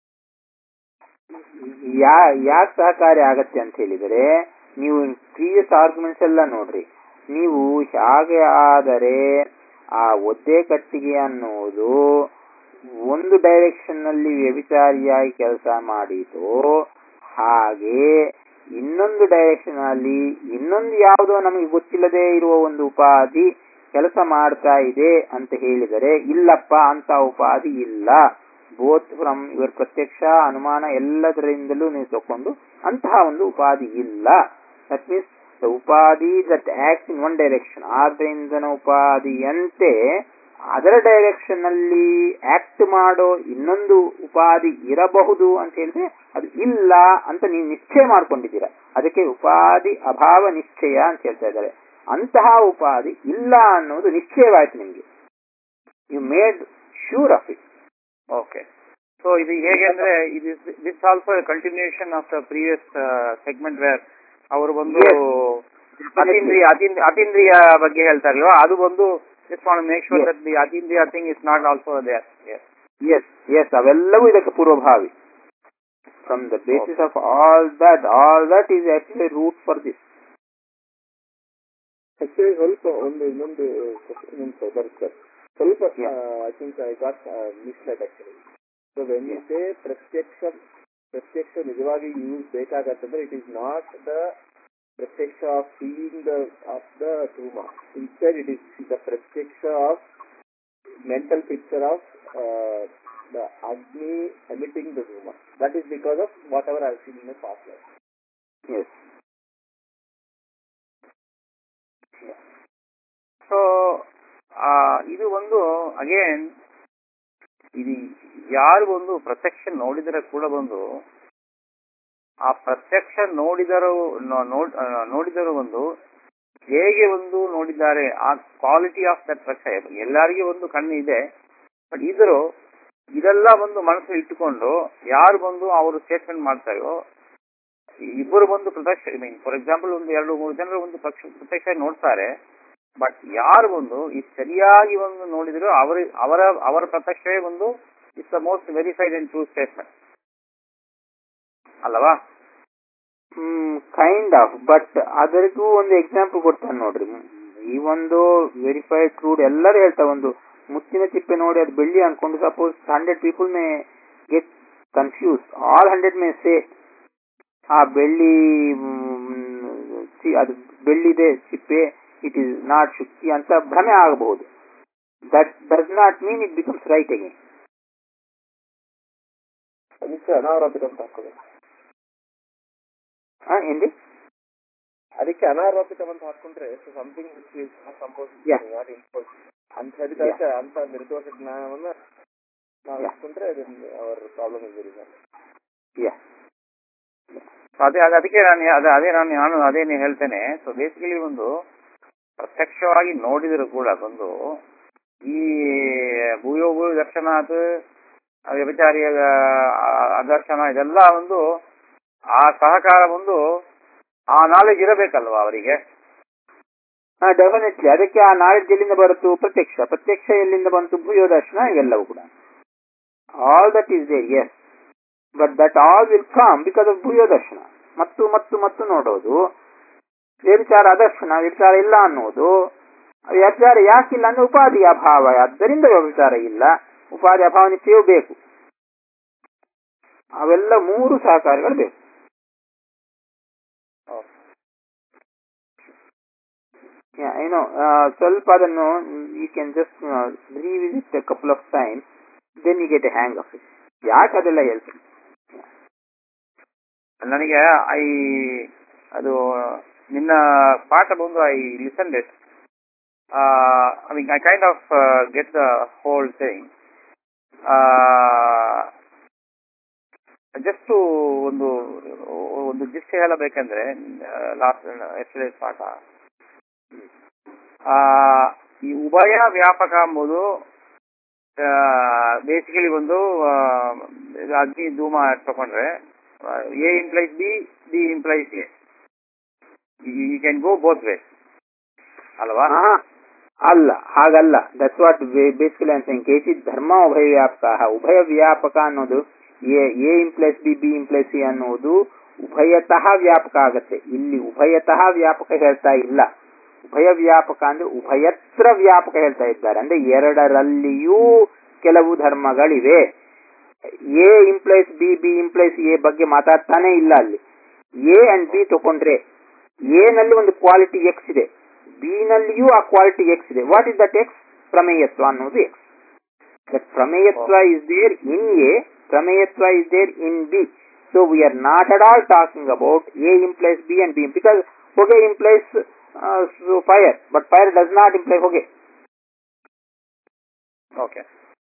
A: ಯಾ ಯಾಕೆ ಸಹಕಾರಿ ಆಗತ್ತೆ ಅಂತ ಹೇಳಿದರೆ ನೀವು ಪ್ರೀವಿಯಸ್ ಆರ್ಗ್ಯುಮೆಂಟ್ಸ್ ಎಲ್ಲ ನೋಡ್ರಿ ನೀವು ಹೇಗೆ ಆದರೆ ಆ ಒದ್ದೆ ಕಟ್ಟಿಗೆ ಅನ್ನುವುದು ಒಂದು ಡೈರೆಕ್ಷನ್ ನಲ್ಲಿ ವ್ಯಭಿಚಾರಿಯಾಗಿ ಕೆಲಸ ಮಾಡಿತು ಹಾಗೆ ಇನ್ನೊಂದು ಡೈರೆಕ್ಷನ್ ಅಲ್ಲಿ ಇನ್ನೊಂದು ಯಾವುದೋ ನಮಗೆ ಗೊತ್ತಿಲ್ಲದೆ ಇರುವ ಒಂದು ಉಪಾಧಿ ಕೆಲಸ ಮಾಡ್ತಾ ಇದೆ ಅಂತ ಹೇಳಿದರೆ ಇಲ್ಲಪ್ಪ ಅಂತ ಉಪಾಧಿ ಇಲ್ಲ ಬೋತ್ ಫ್ರಮ್ ಇವರ್ ಪ್ರತ್ಯಕ್ಷ ಅನುಮಾನ ಎಲ್ಲದರಿಂದಲೂ ನೀವು ತಕೊಂಡು ಅಂತಹ ಒಂದು ಉಪಾಧಿ ಇಲ್ಲ ದಟ್ ಮೀನ್ಸ್ ದ ಉಪಾಧಿ that act in one direction ಆದ್ರಿಂದನ ಉಪಾಧಿಯಂತೆ ಅದರ ಡೈರೆಕ್ಷನ್ ಅಲ್ಲಿ ಆಕ್ಟ್ ಮಾಡೋ ಇನ್ನೊಂದು ಉಪಾಧಿ ಇರಬಹುದು ಅಂತ ಹೇಳಿದ್ರೆ ಅದು ಇಲ್ಲ ಅಂತ ನೀವು ನಿಶ್ಚಯ ಮಾಡ್ಕೊಂಡಿದ್ದೀರಾ ಅದಕ್ಕೆ ಉಪಾಧಿ ಅಭಾವ ನಿಶ್ಚಯ ಅಂತ ಹೇಳ್ತಾ ಇದ್ದಾರೆ ಅಂತಹ ಉಪಾಧಿ ಇಲ್ಲ ಅನ್ನೋದು ನಿಶ್ಚಯವಾಯ್ತು ನಿಮಗೆ you made sure of it
C: okay so ಇದು ಹೇಗೆ ಅಂದ್ರೆ ಇದು this also continuation of the previous segment where ಅವರು ಬಂದು
A: Yes.
C: ಅತೀಂದ್ರಿಯ ಅತೀಂದ್ರಿಯ ಅತೀಂದ್ರಿಯ ಬಗ್ಗೆ ಹೇಳ್ತಾರಲ್ವಾ ಅದು ಬಂದು just want make sure
A: Yes.
C: That the ಅತೀಂದ್ರಿಯ thing is not also there
A: yes yes ಅವೆಲ್ಲವೂ ಇದಕ್ಕೆ ಪೂರ್ವಭಾವಿ from the basis of all that all that is actually root for this
B: actually ಸ್ವಲ್ಪ ಒಂದು ಇನ್ನೊಂದು ಇನ್ನೊಂದು ಬರುತ್ತೆ ಸ್ವಲ್ಪ
A: Yeah.
B: I think I got misled actually so when you say ಪ್ರತ್ಯಕ್ಷ ಪ್ರತ್ಯಕ್ಷ ನಿಜವಾಗಿ ಯೂಸ್ ಬೇಕಾಗತ್ತಂದ್ರೆ ಇಟ್ ಈಸ್ ನಾಟ್ ದ ಪ್ರತ್ಯಕ್ಷ of seeing the of the ಧೂಮ ಇನ್ಸ್ಟೆಡ್ ಇಟ್ ಈಸ್ ದ ಪ್ರತ್ಯಕ್ಷ of mental picture of uh, the Agni emitting the Dhuma. That is because of whatever I've seen in the past life.
A: Yes
C: so ಇದು ಒಂದು again ಇದು ಯಾರು ಒಂದು ಪ್ರತ್ಯಕ್ಷ ನೋಡಿದರೆ ಕೂಡ ಬಂದು ಆ ಪ್ರತ್ಯಕ್ಷ ನೋಡಿದರು ನೋ- ನೋಡ್- ಆ, ನೋಡಿದರು ಒಂದು ಹೇಗೆ ಒಂದು ನೋಡಿದ್ದಾರೆ ಆ ಕ್ವಾಲಿಟಿ ಆಫ್ ದಟ್ ಪ್ರತ್ಯಕ್ಷ ಎಲ್ಲರಿಗೂ ಒಂದು ಕಣ್ಣು ಇದೆ ಬಟ್ ಇದ್ರು ಇದೆಲ್ಲ ಒಂದು ಮನಸ್ಸಲ್ಲಿ ಇಟ್ಟುಕೊಂಡು ಯಾರು ಬಂದು ಅವರು ಸ್ಟೇಟ್ಮೆಂಟ್ ಮಾಡ್ತಾರೋ ಇಬ್ಬರು ಬಂದು ಪ್ರತ್ಯಕ್ಷ ಮೀನ್ ಫಾರ್ ಎಕ್ಸಾಂಪಲ್ ಒಂದು ಎರಡು ಮೂರು ಜನರು ಒಂದು ಪಕ್ಷ ಪ್ರತ್ಯಕ್ಷ ನೋಡ್ತಾರೆ ಬಟ್ ಯಾರು ಬಂದು ಈ ಸರಿಯಾಗಿ ಒಂದು ನೋಡಿದ್ರು ಅವರ ಅವರ ಅವರ ಪ್ರತ್ಯಕ್ಷವೇ ಒಂದು it's the most verified and true statement ಅಲ್ಲವಾ
A: ಕೈಂಡ್ ಆಫ್ ಬಟ್ ಅದರಿಗೂ ಒಂದು ಎಕ್ಸಾಂಪಲ್ ಕೊಡ್ತಾನೆ ನೋಡ್ರಿ ಹ್ಮ್. ಈ ಒಂದು ವೆರಿಫೈಡ್ ಟ್ರೂಡ್ ಎಲ್ಲರೂ ಹೇಳ್ತಾರೆ ಒಂದು ಮುತ್ತಿನ ಚಿಪ್ಪೆ ನೋಡಿ ಅದು ಬೆಳ್ಳಿ ಅನ್ಕೊಂಡು suppose hundred people may get confuse all hundred may say ಆ ಬೆಳ್ಳಿ ಮ್, ಚಿ- ಅದು ಬೆಳ್ಳಿದೆ ಚಿಪ್ಪೆ ಇಟ್ ಇಸ್ ನಾಟ್ ಶುಕ್ತಿ ಅಂತ ಭ್ರಮೆ ಆಗಬಹುದು that does not mean it becomes right again
B: ಅದಕ್ಕೆ ಅನಾವೃತ ಅಂತ ಹಾಕೋದು
A: ಏನ್ರಿ
B: ಅದಕ್ಕೆ ಅನಾರೋಪಿತ ಅಂತ ಹಾಕೊಂಡ್ರೆ something suppose
A: Yeah.
B: Not impose ಅಂತ ಹೇಳಿದಾಗ ಅಂತ ನಿರ್ದೋಷ ಜ್ಞಾನವನ್ನ ನಾವು
A: Yeah.
B: ಇಟ್ಕೊಂಡ್ರೆ ಅವರ ಪ್ರಾಬ್ಲಮ್ ಇದೆ
A: ಯಾ
C: So ಅದೇ ಅದ್- ಅದಕ್ಕೆ ನಾನು ಅದೇ ಅದೇ ನಾನು ನಾನು ಅದೇನು ಹೇಳ್ತೇನೆ ಸೊ ಬೇಸಿಕಲಿ ಒಂದು ಪ್ರತ್ಯಕ್ಷವಾಗಿ ನೋಡಿದ್ರು ಕೂಡ ಬಂದು ಈ ಭೂಯೋ ಭೂಯ ದರ್ಶನಾತ್ ವ್ಯಭಿಚಾರಿಯ ಅದರ್ಶನ ಇದೆಲ್ಲ ಒಂದು ಆ ಸಹಕಾರ ಒಂದು ಆ ನಾಲೆಜ್ ಇರಬೇಕಲ್ವಾ ಅವರಿಗೆ
A: ಹಾ ಡೆಫಿನೆಟ್ಲಿ ಅದಕ್ಕೆ ಆ ನಾಲೆಡ್ಜ್ ಎಲ್ಲಿಂದ ಬರುತ್ತು ಪ್ರತ್ಯಕ್ಷ ಪ್ರತ್ಯಕ್ಷ ಎಲ್ಲಿಂದ ಬಂತು ಭೂಯೋ ದರ್ಶನ ಇವೆಲ್ಲವೂ ಕೂಡ all that is there yes but that all will come because of ಭೂಯೋ ದರ್ಶನ ಮತ್ತು ಮತ್ತು ಮತ್ತು ನೋಡೋದು ವ್ಯಭಿಚಾರ ಅದರ್ಶನ ವ್ಯಭಿಚಾರ ಇಲ್ಲ ಅನ್ನೋದು ವ್ಯಭಿಚಾರ ಯಾಕಿಲ್ಲ ಅಂದ್ರೆ ಉಪಾಧಿ ಅಭಾವ ಆದ್ದರಿಂದ ವ್ಯಭಿಚಾರ ಇಲ್ಲ ಉಪಾಧಿ ಅಭಾವ ನಿತ್ಯವೂ ಬೇಕು ಅವೆಲ್ಲ ಮೂರು ಸಹಕಾರಿಗಳು ಬೇಕು ಏನೋ ಸ್ವಲ್ಪ ಅದನ್ನು you can just revisit couple of time then you get a hang of it ಯಾಕೆ ಅದೆಲ್ಲ ಹೇಳ್ತೀನಿ
C: ನನಗೆ ಐ ಅದು ನಿನ್ನ ಪಾಠ ಬಂದು I listen it I mean I kind of get the whole thing just ಒಂದು ಒಂದು ಜಿಸ್ಟ್ ಹೇಳಬೇಕಂದ್ರೆ ಲಾಸ್ಟ್ ಎಸ್ಟೇ ಪಾಠ ಆ, ಈ ಉಭಯ ವ್ಯಾಪಕ ಎಂಬುದು ಬೇಸಿಕಲಿ ಒಂದು ಆ, ಇದು ಅಗ್ನಿ ಧೂಮ ತಗೊಂಡ್ರೆ A implies B B implies A you can go both way ಅಲ್ವಾ
A: ಆಹಾ, ಅಲ್ಲ ಹಾಗಲ್ಲ ದಟ್ಸ್ ವಾಟ್ ಬೇಸಿಕಲಿ ಅಂತ ಕೇಸಿ ಧರ್ಮ ಉಭಯ ವ್ಯಾಪಕ ಉಭಯ ವ್ಯಾಪಕ ಅನ್ನೋದು A A implies B B implies C ಅನ್ನೋದು ಉಭಯತಃ ವ್ಯಾಪಕ ಆಗತ್ತೆ ಇಲ್ಲಿ ಉಭಯತಃ ವ್ಯಾಪಕ ಹೇಳ್ತಾ ಇಲ್ಲ ಉಭಯ ವ್ಯಾಪಕ ಅಂದ್ರೆ ಉಭಯತ್ರ ವ್ಯಾಪಕ ಹೇಳ್ತಾ ಇದ್ದಾರೆ ಅಂದ್ರೆ ಎರಡರಲ್ಲಿಯೂ ಕೆಲವು ಧರ್ಮಗಳಿವೆ A implies B B implies A ಬಗ್ಗೆ ಮಾತಾಡ್ತಾನೆ ಇಲ್ಲ ಅಲ್ಲಿ ಎ ಅಂಡ್ ಬಿ ತಗೊಂಡ್ರೆ ಎ ನಲ್ಲಿ ಒಂದು ಕ್ವಾಲಿಟಿ ಎಕ್ಸ್ ಇದೆ ಬಿ ನಲ್ಲಿಯೂ ಆ quality X what is that ದಟ್ ಎಕ್ಸ್ ಪ್ರಮೇಯತ್ವ ಅನ್ನೋದು ಎಕ್ಸ್ ದಟ್ ಪ್ರಮೇಯತ್ವ ಇಸ್ ದೇರ್ ಇನ್ ಎ ಪ್ರಮೇಯತ್ವ is there in B so we are not at all talking about A implies B and B because ಹೊಗೆ implies fire but fire does not imply ಹೊಗೆ
C: okay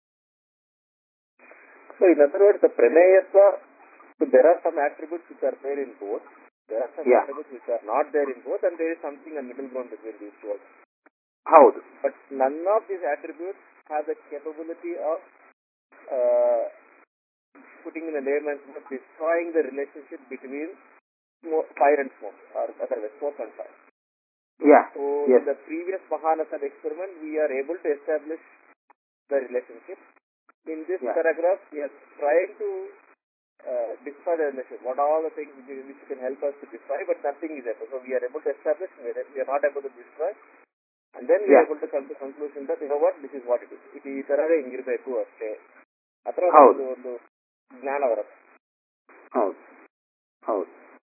B: So in other words, the pranayatva, so there are some attributes which are there in both. There are some
A: Yeah.
B: attributes which are not there in both, and there is something a middle ground between these two. also.
A: ಹೌದು
B: But none of these attributes have the capability of uh, putting in a layman's word, destroying the relationship between smoke, fire and smoke, or otherwise smoke and fire.
A: Yeah
B: So
A: Yes.
B: in the previous Mahanasad experiment, we are able to establish the relationship. In this
A: Yeah.
B: paragraph, we are trying to uh, destroy the relationship. What are all the things which, which can help us to destroy, but nothing is able. So we are able to establish, we are, we are not able to destroy. And then we are
A: Yeah.
B: able to come to conclusion that, you know what, this is what it is. ಇದು ಈ ತರವೇ ಹಿಂಗಿರ್ಬೇಕು ಅಷ್ಟೇ ಅಥವಾ
A: ಹೌದು.
B: ಒಂದು ಒಂದು ಜ್ಞಾನ ಬರುತ್ತೆ
A: ಹೌದು ಹೌದು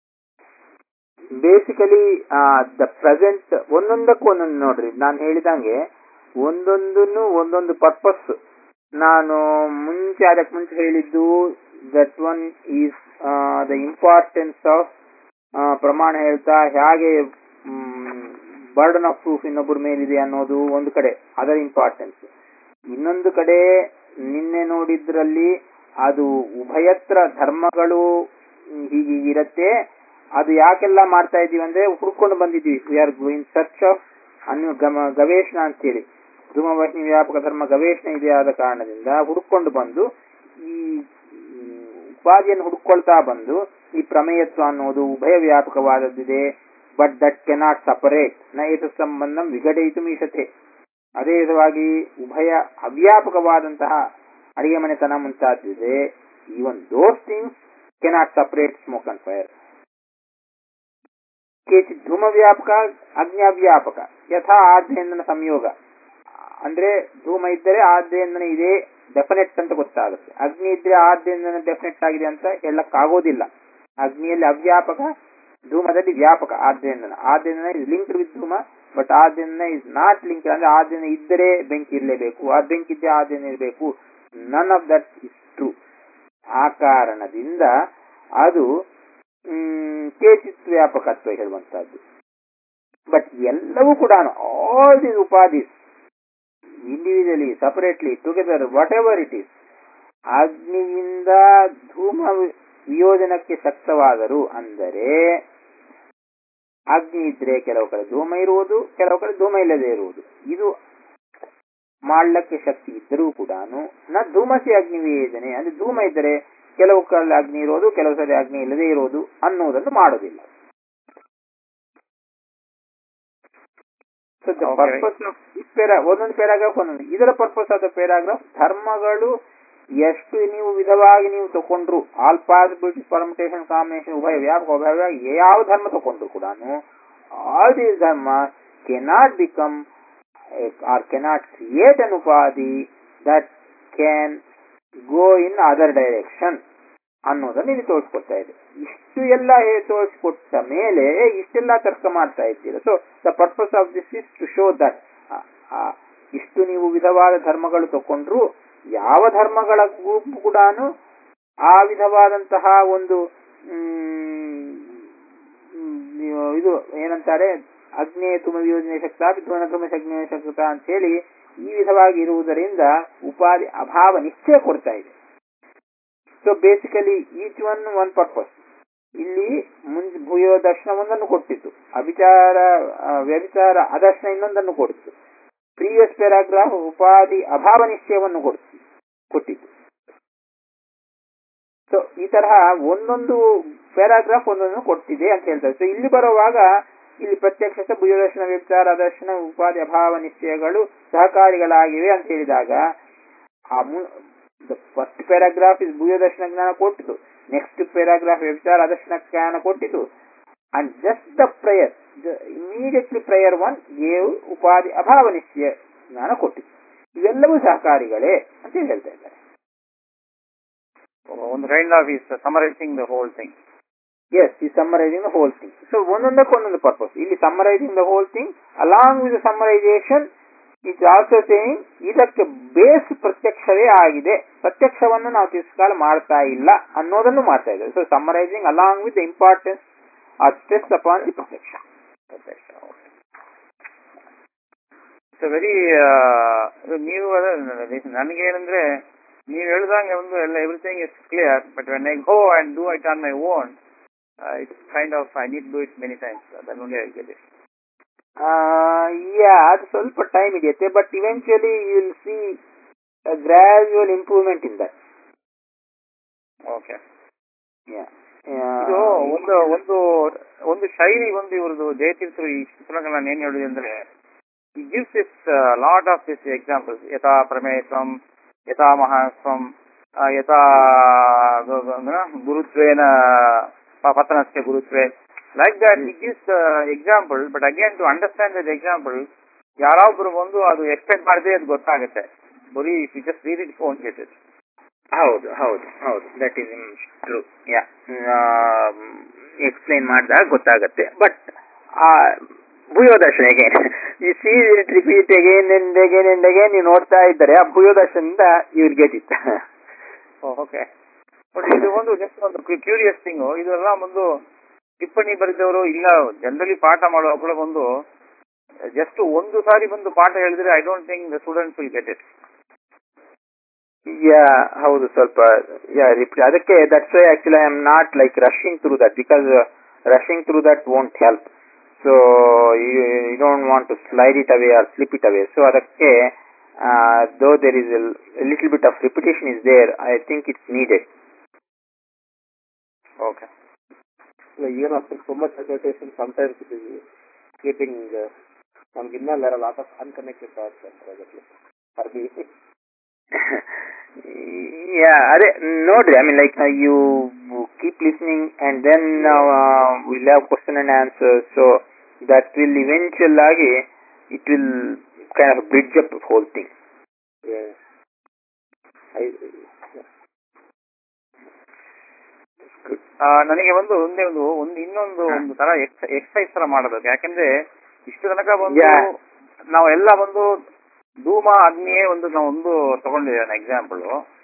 A: ಬೇಸಿಕಲಿ ದ ಪ್ರೆಸೆಂಟ್ ಒಂದೊಂದಕ್ಕೂ ಒಂದೊಂದು ನೋಡ್ರಿ ನಾನು ಹೇಳಿದಂಗೆ ಒಂದೊಂದನ್ನು ಒಂದೊಂದು ಪರ್ಪಸ್ ನಾನು ಮುಂಚೆ ಅದಕ್ಕೆ ಮುಂಚೆ ಹೇಳಿದ್ದು that one is the importance of ಪ್ರಮಾಣ ಹೇಳ್ತಾ ಹೇಗೆ ಬರ್ಡನ್ ಆಫ್ ಪ್ರೂಫ್ ಇನ್ನೊಬ್ಬರ ಮೇಲಿದೆ ಅನ್ನೋದು ಒಂದು ಕಡೆ ಅದರ ಇಂಪಾರ್ಟೆನ್ಸ್ ಇನ್ನೊಂದು ಕಡೆ ನಿನ್ನೆ ನೋಡಿದ್ರಲ್ಲಿ ಅದು ಉಭಯತ್ರ ಧರ್ಮಗಳು ಹೀಗೆ ಇರತ್ತೆ ಅದು ಯಾಕೆಲ್ಲ ಮಾಡ್ತಾ ಇದೀವಿ ಅಂದ್ರೆ ಹುಡ್ಕೊಂಡು ಬಂದಿದ್ದೀವಿ we are in search of ಅನ್ಯ ಗಮ ಗವೇಷಣಾ ಅಂತೇಳಿ ಧೂಮವಹ್ನಿ ವ್ಯಾಪಕ ಧರ್ಮ ಗವೇಷಣೆ ಇದೆ ಆದ ಕಾರಣದಿಂದ ಹುಡುಕೊಂಡು ಬಂದು ಈ ಮ್, ಉಪಾಧಿಯನ್ನು ಹುಡುಕೊಳ್ತಾ ಬಂದು ಈ ಪ್ರಮೇಯತ್ವ ಅನ್ನೋದು ಉಭಯ ವ್ಯಾಪಕವಾದದ್ದಿದೆ ಬಟ್ ದಟ್ ಕೆನಾಟ್ ಸಪರೇಟ್ ನ ಏತ ಸಂಬಂಧಂ ವಿಘಟಯಿತು ಮೀಸತೆ ಅದೇ ವಿಧವಾಗಿ ಉಭಯ ಅವ್ಯಾಪಕವಾದಂತಹ ಅಡಿಗೆ ಮನೆತನ ಮುಂತಾದಿದೆ even those things cannot separate smoke and fire ಕೇಚಿತ್ ಧೂಮ ವ್ಯಾಪಕ ಅಗ್ನ್ಯಾವ್ಯಾಪಕ ಯಥಾ ಆದ್ಯಂದನ ಸಂಯೋಗ ಅಂದ್ರೆ ಧೂಮ ಇದ್ದರೆ ಆದ್ಯಂದನ ಇದೆ ಡೆಫಿನೆಟ್ ಅಂತ ಗೊತ್ತಾಗುತ್ತೆ ಅಗ್ನಿ ಇದ್ರೆ ಆದ್ಯಂದನ ಡೆಫಿನೆಟ್ ಆಗಿದೆ ಅಂತ ಹೇಳಕ್ಕಾಗೋದಿಲ್ಲ ಅಗ್ನಿಯಲ್ಲಿ ಅವ್ಯಾಪಕ ಧೂಮದಲ್ಲಿ ವ್ಯಾಪಕ ಆದ್ಯಂದನ ಆದ್ಯಂದನ ಇಸ್ ಲಿಂಕ್ಡ್ ವಿತ್ ಧೂಮ ಬಟ್ ಆ ದಿನ ಇಸ್ ನಾಟ್ ಲಿಂಕ್ ಅಂದ್ರೆ ಆ ದಿನ ಇದ್ದರೆ ಬೆಂಕಿ ಇರಲೇಬೇಕು ಆ ಬೆಂಕಿ ಇದ್ದರೆ ಆ ದಿನ ಇರಬೇಕು none of that is true ಆ ಕಾರಣದಿಂದ ಅದು ಮ್, ಕೇಚಿತ್ ವ್ಯಾಪಕತ್ವ ಹೇಳುವಂತಹದ್ದು ಬಟ್ ಎಲ್ಲವೂ ಕೂಡ ಆಲ್ ದಿಸ್ ಉಪಾಧಿಸ್ individually separately together whatever it is ಅಗ್ನಿಯಿಂದ ಧೂಮ ವಿ- ವಿಯೋಜನಕ್ಕೆ ಶಕ್ತವಾದರು ಅಂದರೆ ಅಗ್ನಿ ಇದ್ರೆ ಕೆಲವು ಕಡೆ ಧೂಮ ಇರುವುದು ಕೆಲವು ಕಡೆ ಧೂಮ ಇಲ್ಲದೆ ಇರುವುದು ಇದು ಮಾಡ್ಲಕ್ಕೆ ಶಕ್ತಿ ಇದ್ದರೂ ಕೂಡ ನ ಧೂಮಸಿ ಅಗ್ನಿ ವಿಯೋಜನೆ ಅಂದ್ರೆ ಧೂಮ ಇದ್ದರೆ ಕೆಲವು ಕಡೆ ಅಗ್ನಿ ಇರೋದು ಕೆಲವು ಸರಿ ಅಗ್ನಿ ಇಲ್ಲದೆ ಇರೋದು ಅನ್ನುವುದನ್ನು ಮಾಡೋದಿಲ್ಲ so the
C: Okay.
A: Purpose of this para ಒಂದೊಂದು ಪ್ಯಾರಾಗ್ರಾಫ್ ಒಂದೊಂದು ಇದರ ಪರ್ಪಸ್ ಆಫ್ ದ ಪ್ಯಾರಾಗ್ರಾಫ್ ಧರ್ಮಗಳು ಎಷ್ಟು ನೀವು ವಿಧವಾಗಿ ನೀವು ತಕೊಂಡ್ರು ಆಲ್ ಪಾಸಿಬಿಲಿಟಿ ಪರ್ಮಿಟೇಷನ್ ಕಾಂಬಿನೇಷನ್ ಉಭಯ ವ್ಯಾಪಕ ಉಭಯ ಯಾವ ಧರ್ಮ ತಕೊಂಡ್ರು ಕೂಡ ಆಲ್ ದೀಸ್ ಧರ್ಮ cannot become or cannot create an ಉಪಾಧಿ that can go in other direction ಅನ್ನೋದನ್ನ ಇಲ್ಲಿ ತೋರಿಸ್ಕೊಡ್ತಾ ಇದೆ ಇಷ್ಟು ಎಲ್ಲ ಹೇ- ತೋರಿಸ್ಕೊಟ್ಟ ಮೇಲೆ ಇಷ್ಟೆಲ್ಲ ತರ್ಕ ಮಾಡ್ತಾ ಇದ್ದೀರಾ so the purpose of this is to show that ಇಷ್ಟು ನೀವು ವಿಧವಾದ ಧರ್ಮಗಳು ತಕೊಂಡ್ರು ಯಾವ ಧರ್ಮಗಳ ಗುಂಪು ಕೂಡ ಆ ವಿಧವಾದಂತಹ ಒಂದು ಮ್, ಮ್, ಇದು ಏನಂತಾರೆ ಅಗ್ನೇಯ ತುಮ ಯೋಜನೆ ಶಕ್ತ ವಿದ್ವಾನ ತುಮ ಅಗ್ನೇಯ ಶಕ್ತ ಅಂತ ಹೇಳಿ ಈ ವಿಧವಾಗಿ ಇರುವುದರಿಂದ ಉಪಾಧಿ ಅಭಾವ ನಿಶ್ಚಯ ಕೊಡ್ತಾ ಇದೆ so basically each one one purpose ಇಲ್ಲಿ ಮುಂಚೆ ಭೂಯೋ ದರ್ಶನ ಒಂದನ್ನು ಕೊಟ್ಟಿತ್ತು ಅವಿಚಾರ ಆ, ವ್ಯಭಿಚಾರ ಅದರ್ಶನ ಇನ್ನೊಂದನ್ನು ಕೊಟ್ಟಿತ್ತು ಪ್ರೀವಿಯಸ್ ಪ್ಯಾರಾಗ್ರಾಫ್ ಉಪಾಧಿ ಅಭಾವ ನಿಶ್ಚಯವನ್ನು ಕೊಡ್ತಿ ಕೊಟ್ಟಿತ್ತು ಸೊ ಈ ತರಹ ಒಂದೊಂದು ಪ್ಯಾರಾಗ್ರಾಫ್ ಒಂದೊಂದು ಕೊಟ್ಟಿದೆ ಅಂತ ಹೇಳ್ತಾರೆ ಸೊ ಇಲ್ಲಿ ಬರುವಾಗ ಇಲ್ಲಿ ಪ್ರತ್ಯಕ್ಷ ಭೂಯದರ್ಶನ ವ್ಯಭಿಚಾರ ಅದರ್ಶನ ಉಪಾಧಿ ಅಭಾವ ನಿಶ್ಚಯಗಳು ಸಹಕಾರಿಗಳಾಗಿವೆ ಅಂತ ಹೇಳಿದಾಗ ಆ ಫಸ್ಟ್ ಪ್ಯಾರಾಗ್ರಾಫ್ ಇಸ್ ಭೂಯದರ್ಶನ ಜ್ಞಾನ ಕೊಟ್ಟಿತು ನೆಕ್ಸ್ಟ್ ಪ್ಯಾರಾಗ್ರಾಫ್ ವ್ಯಭಿಚಾರ ಅದರ್ಶನ ಜ್ಞಾನ ಕೊಟ್ಟಿತು and just the prior immediately prior one gave ಉಪಾಧಿ ಅಭಾವ ನಿಶ್ಚಯ ಜ್ಞಾನ ಕೊಟ್ಟಿತು ಇವೆಲ್ಲವೂ ಸಹಕಾರಿಗಳೇ ಅಂತ ಹೇಳಿ ಹೇಳ್ತಾ ಇದ್ದಾರೆ
C: ಒಂದು kind of is summarising the whole thing
A: yes ಈ summarising the whole thing so ಒಂದೊಂದಕ್ಕೆ ಒಂದೊಂದು ಪರ್ಪಸ್ ಇಲ್ಲಿ summarising the whole thing along with summarisation it's also saying ಇದಕ್ಕೆ ಬೇಸ್ ಪ್ರತ್ಯಕ್ಷವೇ ಆಗಿದೆ ಪ್ರತ್ಯಕ್ಷವನ್ನು ನಾವು ತಿರಸ್ಕಾರ ಮಾಡ್ತಾ ಇಲ್ಲ ಅನ್ನೋದನ್ನು ಮಾಡ್ತಾ ಇದ್ದಾರೆ so summarising along with importance or stress upon the ಪ್ರತ್ಯಕ್ಷ
C: ಪ್ರತ್ಯಕ್ಷ ಇಟ್ಸ್ ವೆರಿ ನೀವು ನನಗೆ ಏನಂದ್ರೆ ನೀವು ಹೇಳ್ದಂಗೆ ಒಂದು ಎಲ್ಲ everything is clear but when I go and do it on my own it's kind of I need do it many times ಅದನ್ನು only I get it.
A: Yeah ಅದು ಸ್ವಲ್ಪ ಟೈಮ್ ಹಿಡಿಯುತ್ತೆ but eventually you will see gradual improvement in that
C: okay ಇದು ಒಂದು ಒಂದು ಒಂದು ಶೈಲಿ ಒಂದು ಇವ್ರದ್ದು ಜಯತೀರ್ಥರು ಈ ಪುಸ್ತಕಗಳು ನಾನು ಏನ್ ಹೇಳಿದೆ ಅಂದ್ರೆ ಈ gives is lot of this examples ಯಥಾ ಪ್ರಮೇಯತ್ವಂ ಯಥಾ ಮಹಾಸ್ವಂ ಆ, ಯಥಾ ಗ- ಗ- ಗ- ಗುರುತ್ವೇನ ಪ- ಪತನಸ್ಯ ಗುರುತ್ವೇ like that it gives example but again to understand that example ಯಾರೊಬ್ರು ಬಂದು ಅದು ಎಕ್ಸ್ಪೆಕ್ಟ್ ಮಾಡಿದ್ರೆ ಅದು ಗೊತ್ತಾಗುತ್ತೆ ಬರೀ if you just read it ಫೋನ್ ಗೆಟ್ ಇಟ್
A: ಹೌದು ಹೌದು ಹೌದು that is true yeah explain ಮಾಡಿದಾಗ ಗೊತ್ತಾಗತ್ತೆ ಬಟ್ ಭೂಯೋದರ್ಶನ ಅಗೇನ್ ಈ see repeat again and again and again ನೀವು ನೋಡ್ತಾ ಇದ್ದಾರೆ ಆ ಭೂಯೋದರ್ಶನದಿಂದ you will get it
C: okay but ಇದು ಒಂದು ಜಸ್ಟ್ ಒಂದು ಕ್ಯೂರಿಯಸ್ ಥಿಂಗ್ ಇದೆಲ್ಲ ಒಂದು ಟಿಪ್ಪಣಿ ಬರೆದವರು ಇಲ್ಲ ಜನರಲಿ ಪಾಠ ಮಾಡುವ ಕೂಡ ಬಂದು ಜಸ್ಟ್ ಒಂದು ಸಾರಿ ಬಂದು ಪಾಠ ಹೇಳಿದ್ರೆ I don't think the students will get it
A: yeah ಹೌದು ಸ್ವಲ್ಪ ಯಾ ರಿಪೀಟ್ ಅದಕ್ಕೆ that's why actually I am not like rushing through that because rushing through that won't help so you don't want to slide it away or slip it away so ಅದಕ್ಕೆ though there is little bit of repetition is there I think it's needed
C: okay
B: even after so much recitation, sometimes it is keeping uh, ನಮ್ಗಿನ್ನ there are a lot of unconnected thoughts uh, probably. For me.
A: Yeah ಅದೇ ನೋಡ್ರಿ I mean like you keep listening and then will have question and answer so that will eventual ಆಗಿ it will kind of bridge up whole thing
B: yeah. I,
C: ನನಗೆ ಒಂದು ಒಂದೇ ಒಂದು ಒಂದು ಇನ್ನೊಂದು ಒಂದು ತರ ಎಕ್ಸಸೈಸ್ ತರ ಮಾಡಬೇಕು ಯಾಕಂದ್ರೆ ಇಷ್ಟು ತನಕ ಬಂದು
A: Yeah.
C: ನಾವೆಲ್ಲ ಬಂದು ಧೂಮ ಅಗ್ನಿಯೇ ಒಂದು ನಾವು ಒಂದು ತಗೊಂಡಿದ್ದೇನೆ ಎಕ್ಸಾಂಪಲ್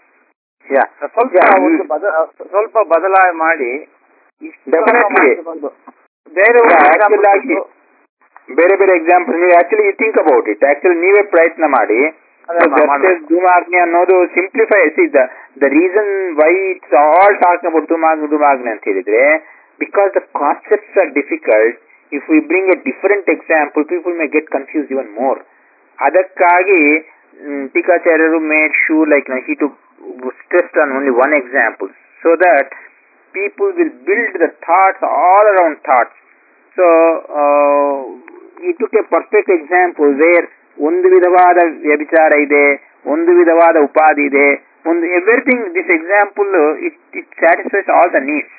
A: ಯಾ
C: ಸ್ವಲ್ಪ
A: Yeah.
C: ಒಂದು ಬದ ಸ್ವಲ್ಪ ಬದಲಾವಣೆ ಮಾಡಿ ಇಷ್ಟು ತನಕ
A: Definitely.
C: ಮಾಡಿ ಬಂದು ಬೇರೆ ಒಂದು
A: Yeah,
C: example
A: actually ಆಗಿ
C: ಕೊಟ್ಟು-
A: ಬೇರೆ ಬೇರೆ ಎಕ್ಸಾಂಪಲ್ ನೀವು actually think about it actually ನೀವೇ ಪ್ರಯತ್ನ ಮಾಡಿ
C: ಅದೇ ಮಾಡ್ಬೇಕು.
A: ಧೂಮಾಗ್ನಿ ಅನ್ನೋದು simplify the the reason why it's all talking about ಧೂಮಾಗ್ನಿ ಧೂಮಾಗ್ನಿ ಅಂತ ಹೇಳಿದ್ರೆ because the concepts are difficult if we bring a different example people may get confuse even more ಅದಕ್ಕಾಗಿ ಮ್, ಟೀಕಾಚಾರ್ಯರು made sure like he to stress on only one example so that people will build the thoughts all around thoughts. So, uh, he took a perfect example where ಒಂದು ವಿಧವಾದ ವ್ಯಭಿಚಾರ ಇದೆ ಒಂದು ವಿಧವಾದ ಉಪಾಧಿ ಇದೆ ಒಂದು everything this example it it satisfies all the needs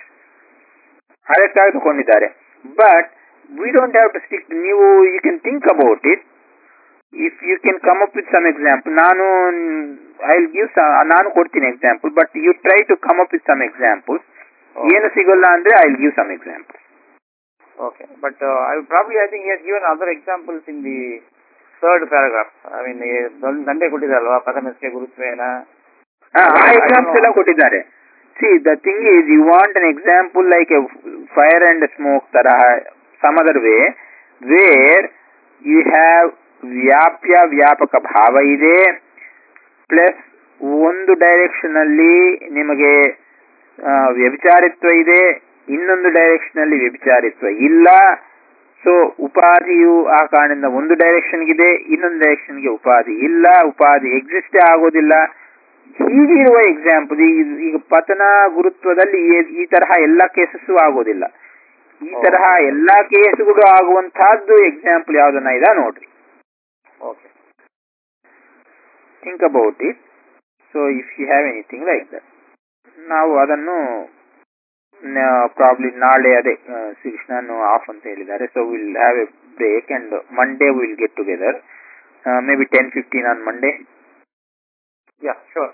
A: ಅದಕ್ಕಾಗಿ ತಗೊಂಡಿದ್ದಾರೆ but we don't have to stick ನೀವು you can think about it if you can come up with some example ನಾನು ಐ ವಿಲ್ ಗಿವ್ ನಾನು ಕೊಡ್ತೀನಿ example but you try to come up with some example ಏನು ಸಿಗಲ್ಲ ಅಂದ್ರೆ I will give some example
C: Okay. But uh, I would probably, I think he has given other examples in the third paragraph. I mean, he ದೊಡ್ಡ ದಂಡೆ ಕೊಟ್ಟಿದ್ದಲ್ವಾ ಪರಮೇಶ್ವರ ಗುರುತ್ವೇನ
A: ಆ examples ಎಲ್ಲ ಕೊಟ್ಟಿದ್ದಾರೆ see the thing is you want an example like a fire and smoke ತರ some other way where you have ವ್ಯಾಪ್ಯ ವ್ಯಾಪಕ ಭಾವ ಇದೆ ಪ್ಲಸ್ ಒಂದು ಡೈರೆಕ್ಷನ್ ಅಲ್ಲಿ ನಿಮಗೆ ಆ, ವ್ಯಭಿಚಾರಿತ್ವ ಇದೆ ಇನ್ನೊಂದು ಡೈರೆಕ್ಷನ್ ಅಲ್ಲಿ ವ್ಯಭಿಚಾರಿತ್ವ ಇಲ್ಲ ಸೊ ಉಪಾಧಿಯು ಆ ಕಾರಣದಿಂದ ಒಂದು ಡೈರೆಕ್ಷನ್ ಇದೆ ಇನ್ನೊಂದು ಡೈರೆಕ್ಷನ್ ಗೆ ಉಪಾಧಿ ಇಲ್ಲ ಉಪಾಧಿ ಎಕ್ಸಿಸ್ಟೇ ಆಗೋದಿಲ್ಲ ಹೀಗಿರುವ ಎಕ್ಸಾಂಪಲ್ ಈಗ ಪತನ ಗುರುತ್ವದಲ್ಲಿ ಈ- ಈ ತರಹ ಎಲ್ಲ ಕೇಸಸ್ಸು ಆಗೋದಿಲ್ಲ ಈ ತರಹ ಎಲ್ಲಾ ಕೇಸುಗಳು ಆಗುವಂತಹದ್ದು ಎಕ್ಸಾಂಪಲ್ ಯಾವ್ದನ್ನ ಇದೆ ನೋಡ್ರಿ
C: okay
A: think about it so if you have anything like that ನಾವು ಅದನ್ನು ಪ್ರಾಬ್ಲಿ ನಾಳೆ ಅದೇ ಶ್ರೀಕೃಷ್ಣನು ಆಫ್ ಅಂತ ಹೇಳಿದ್ದಾರೆ so will have a break and Monday will get together maybe ten fifteen on Monday
C: yeah sure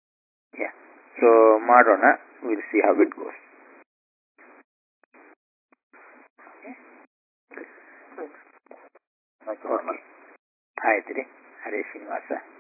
A: so ಮಾಡೋಣ will see how it goes okay ಆಯ್ತು ರೀ ಹರೇ ಶ್ರೀನಿವಾಸ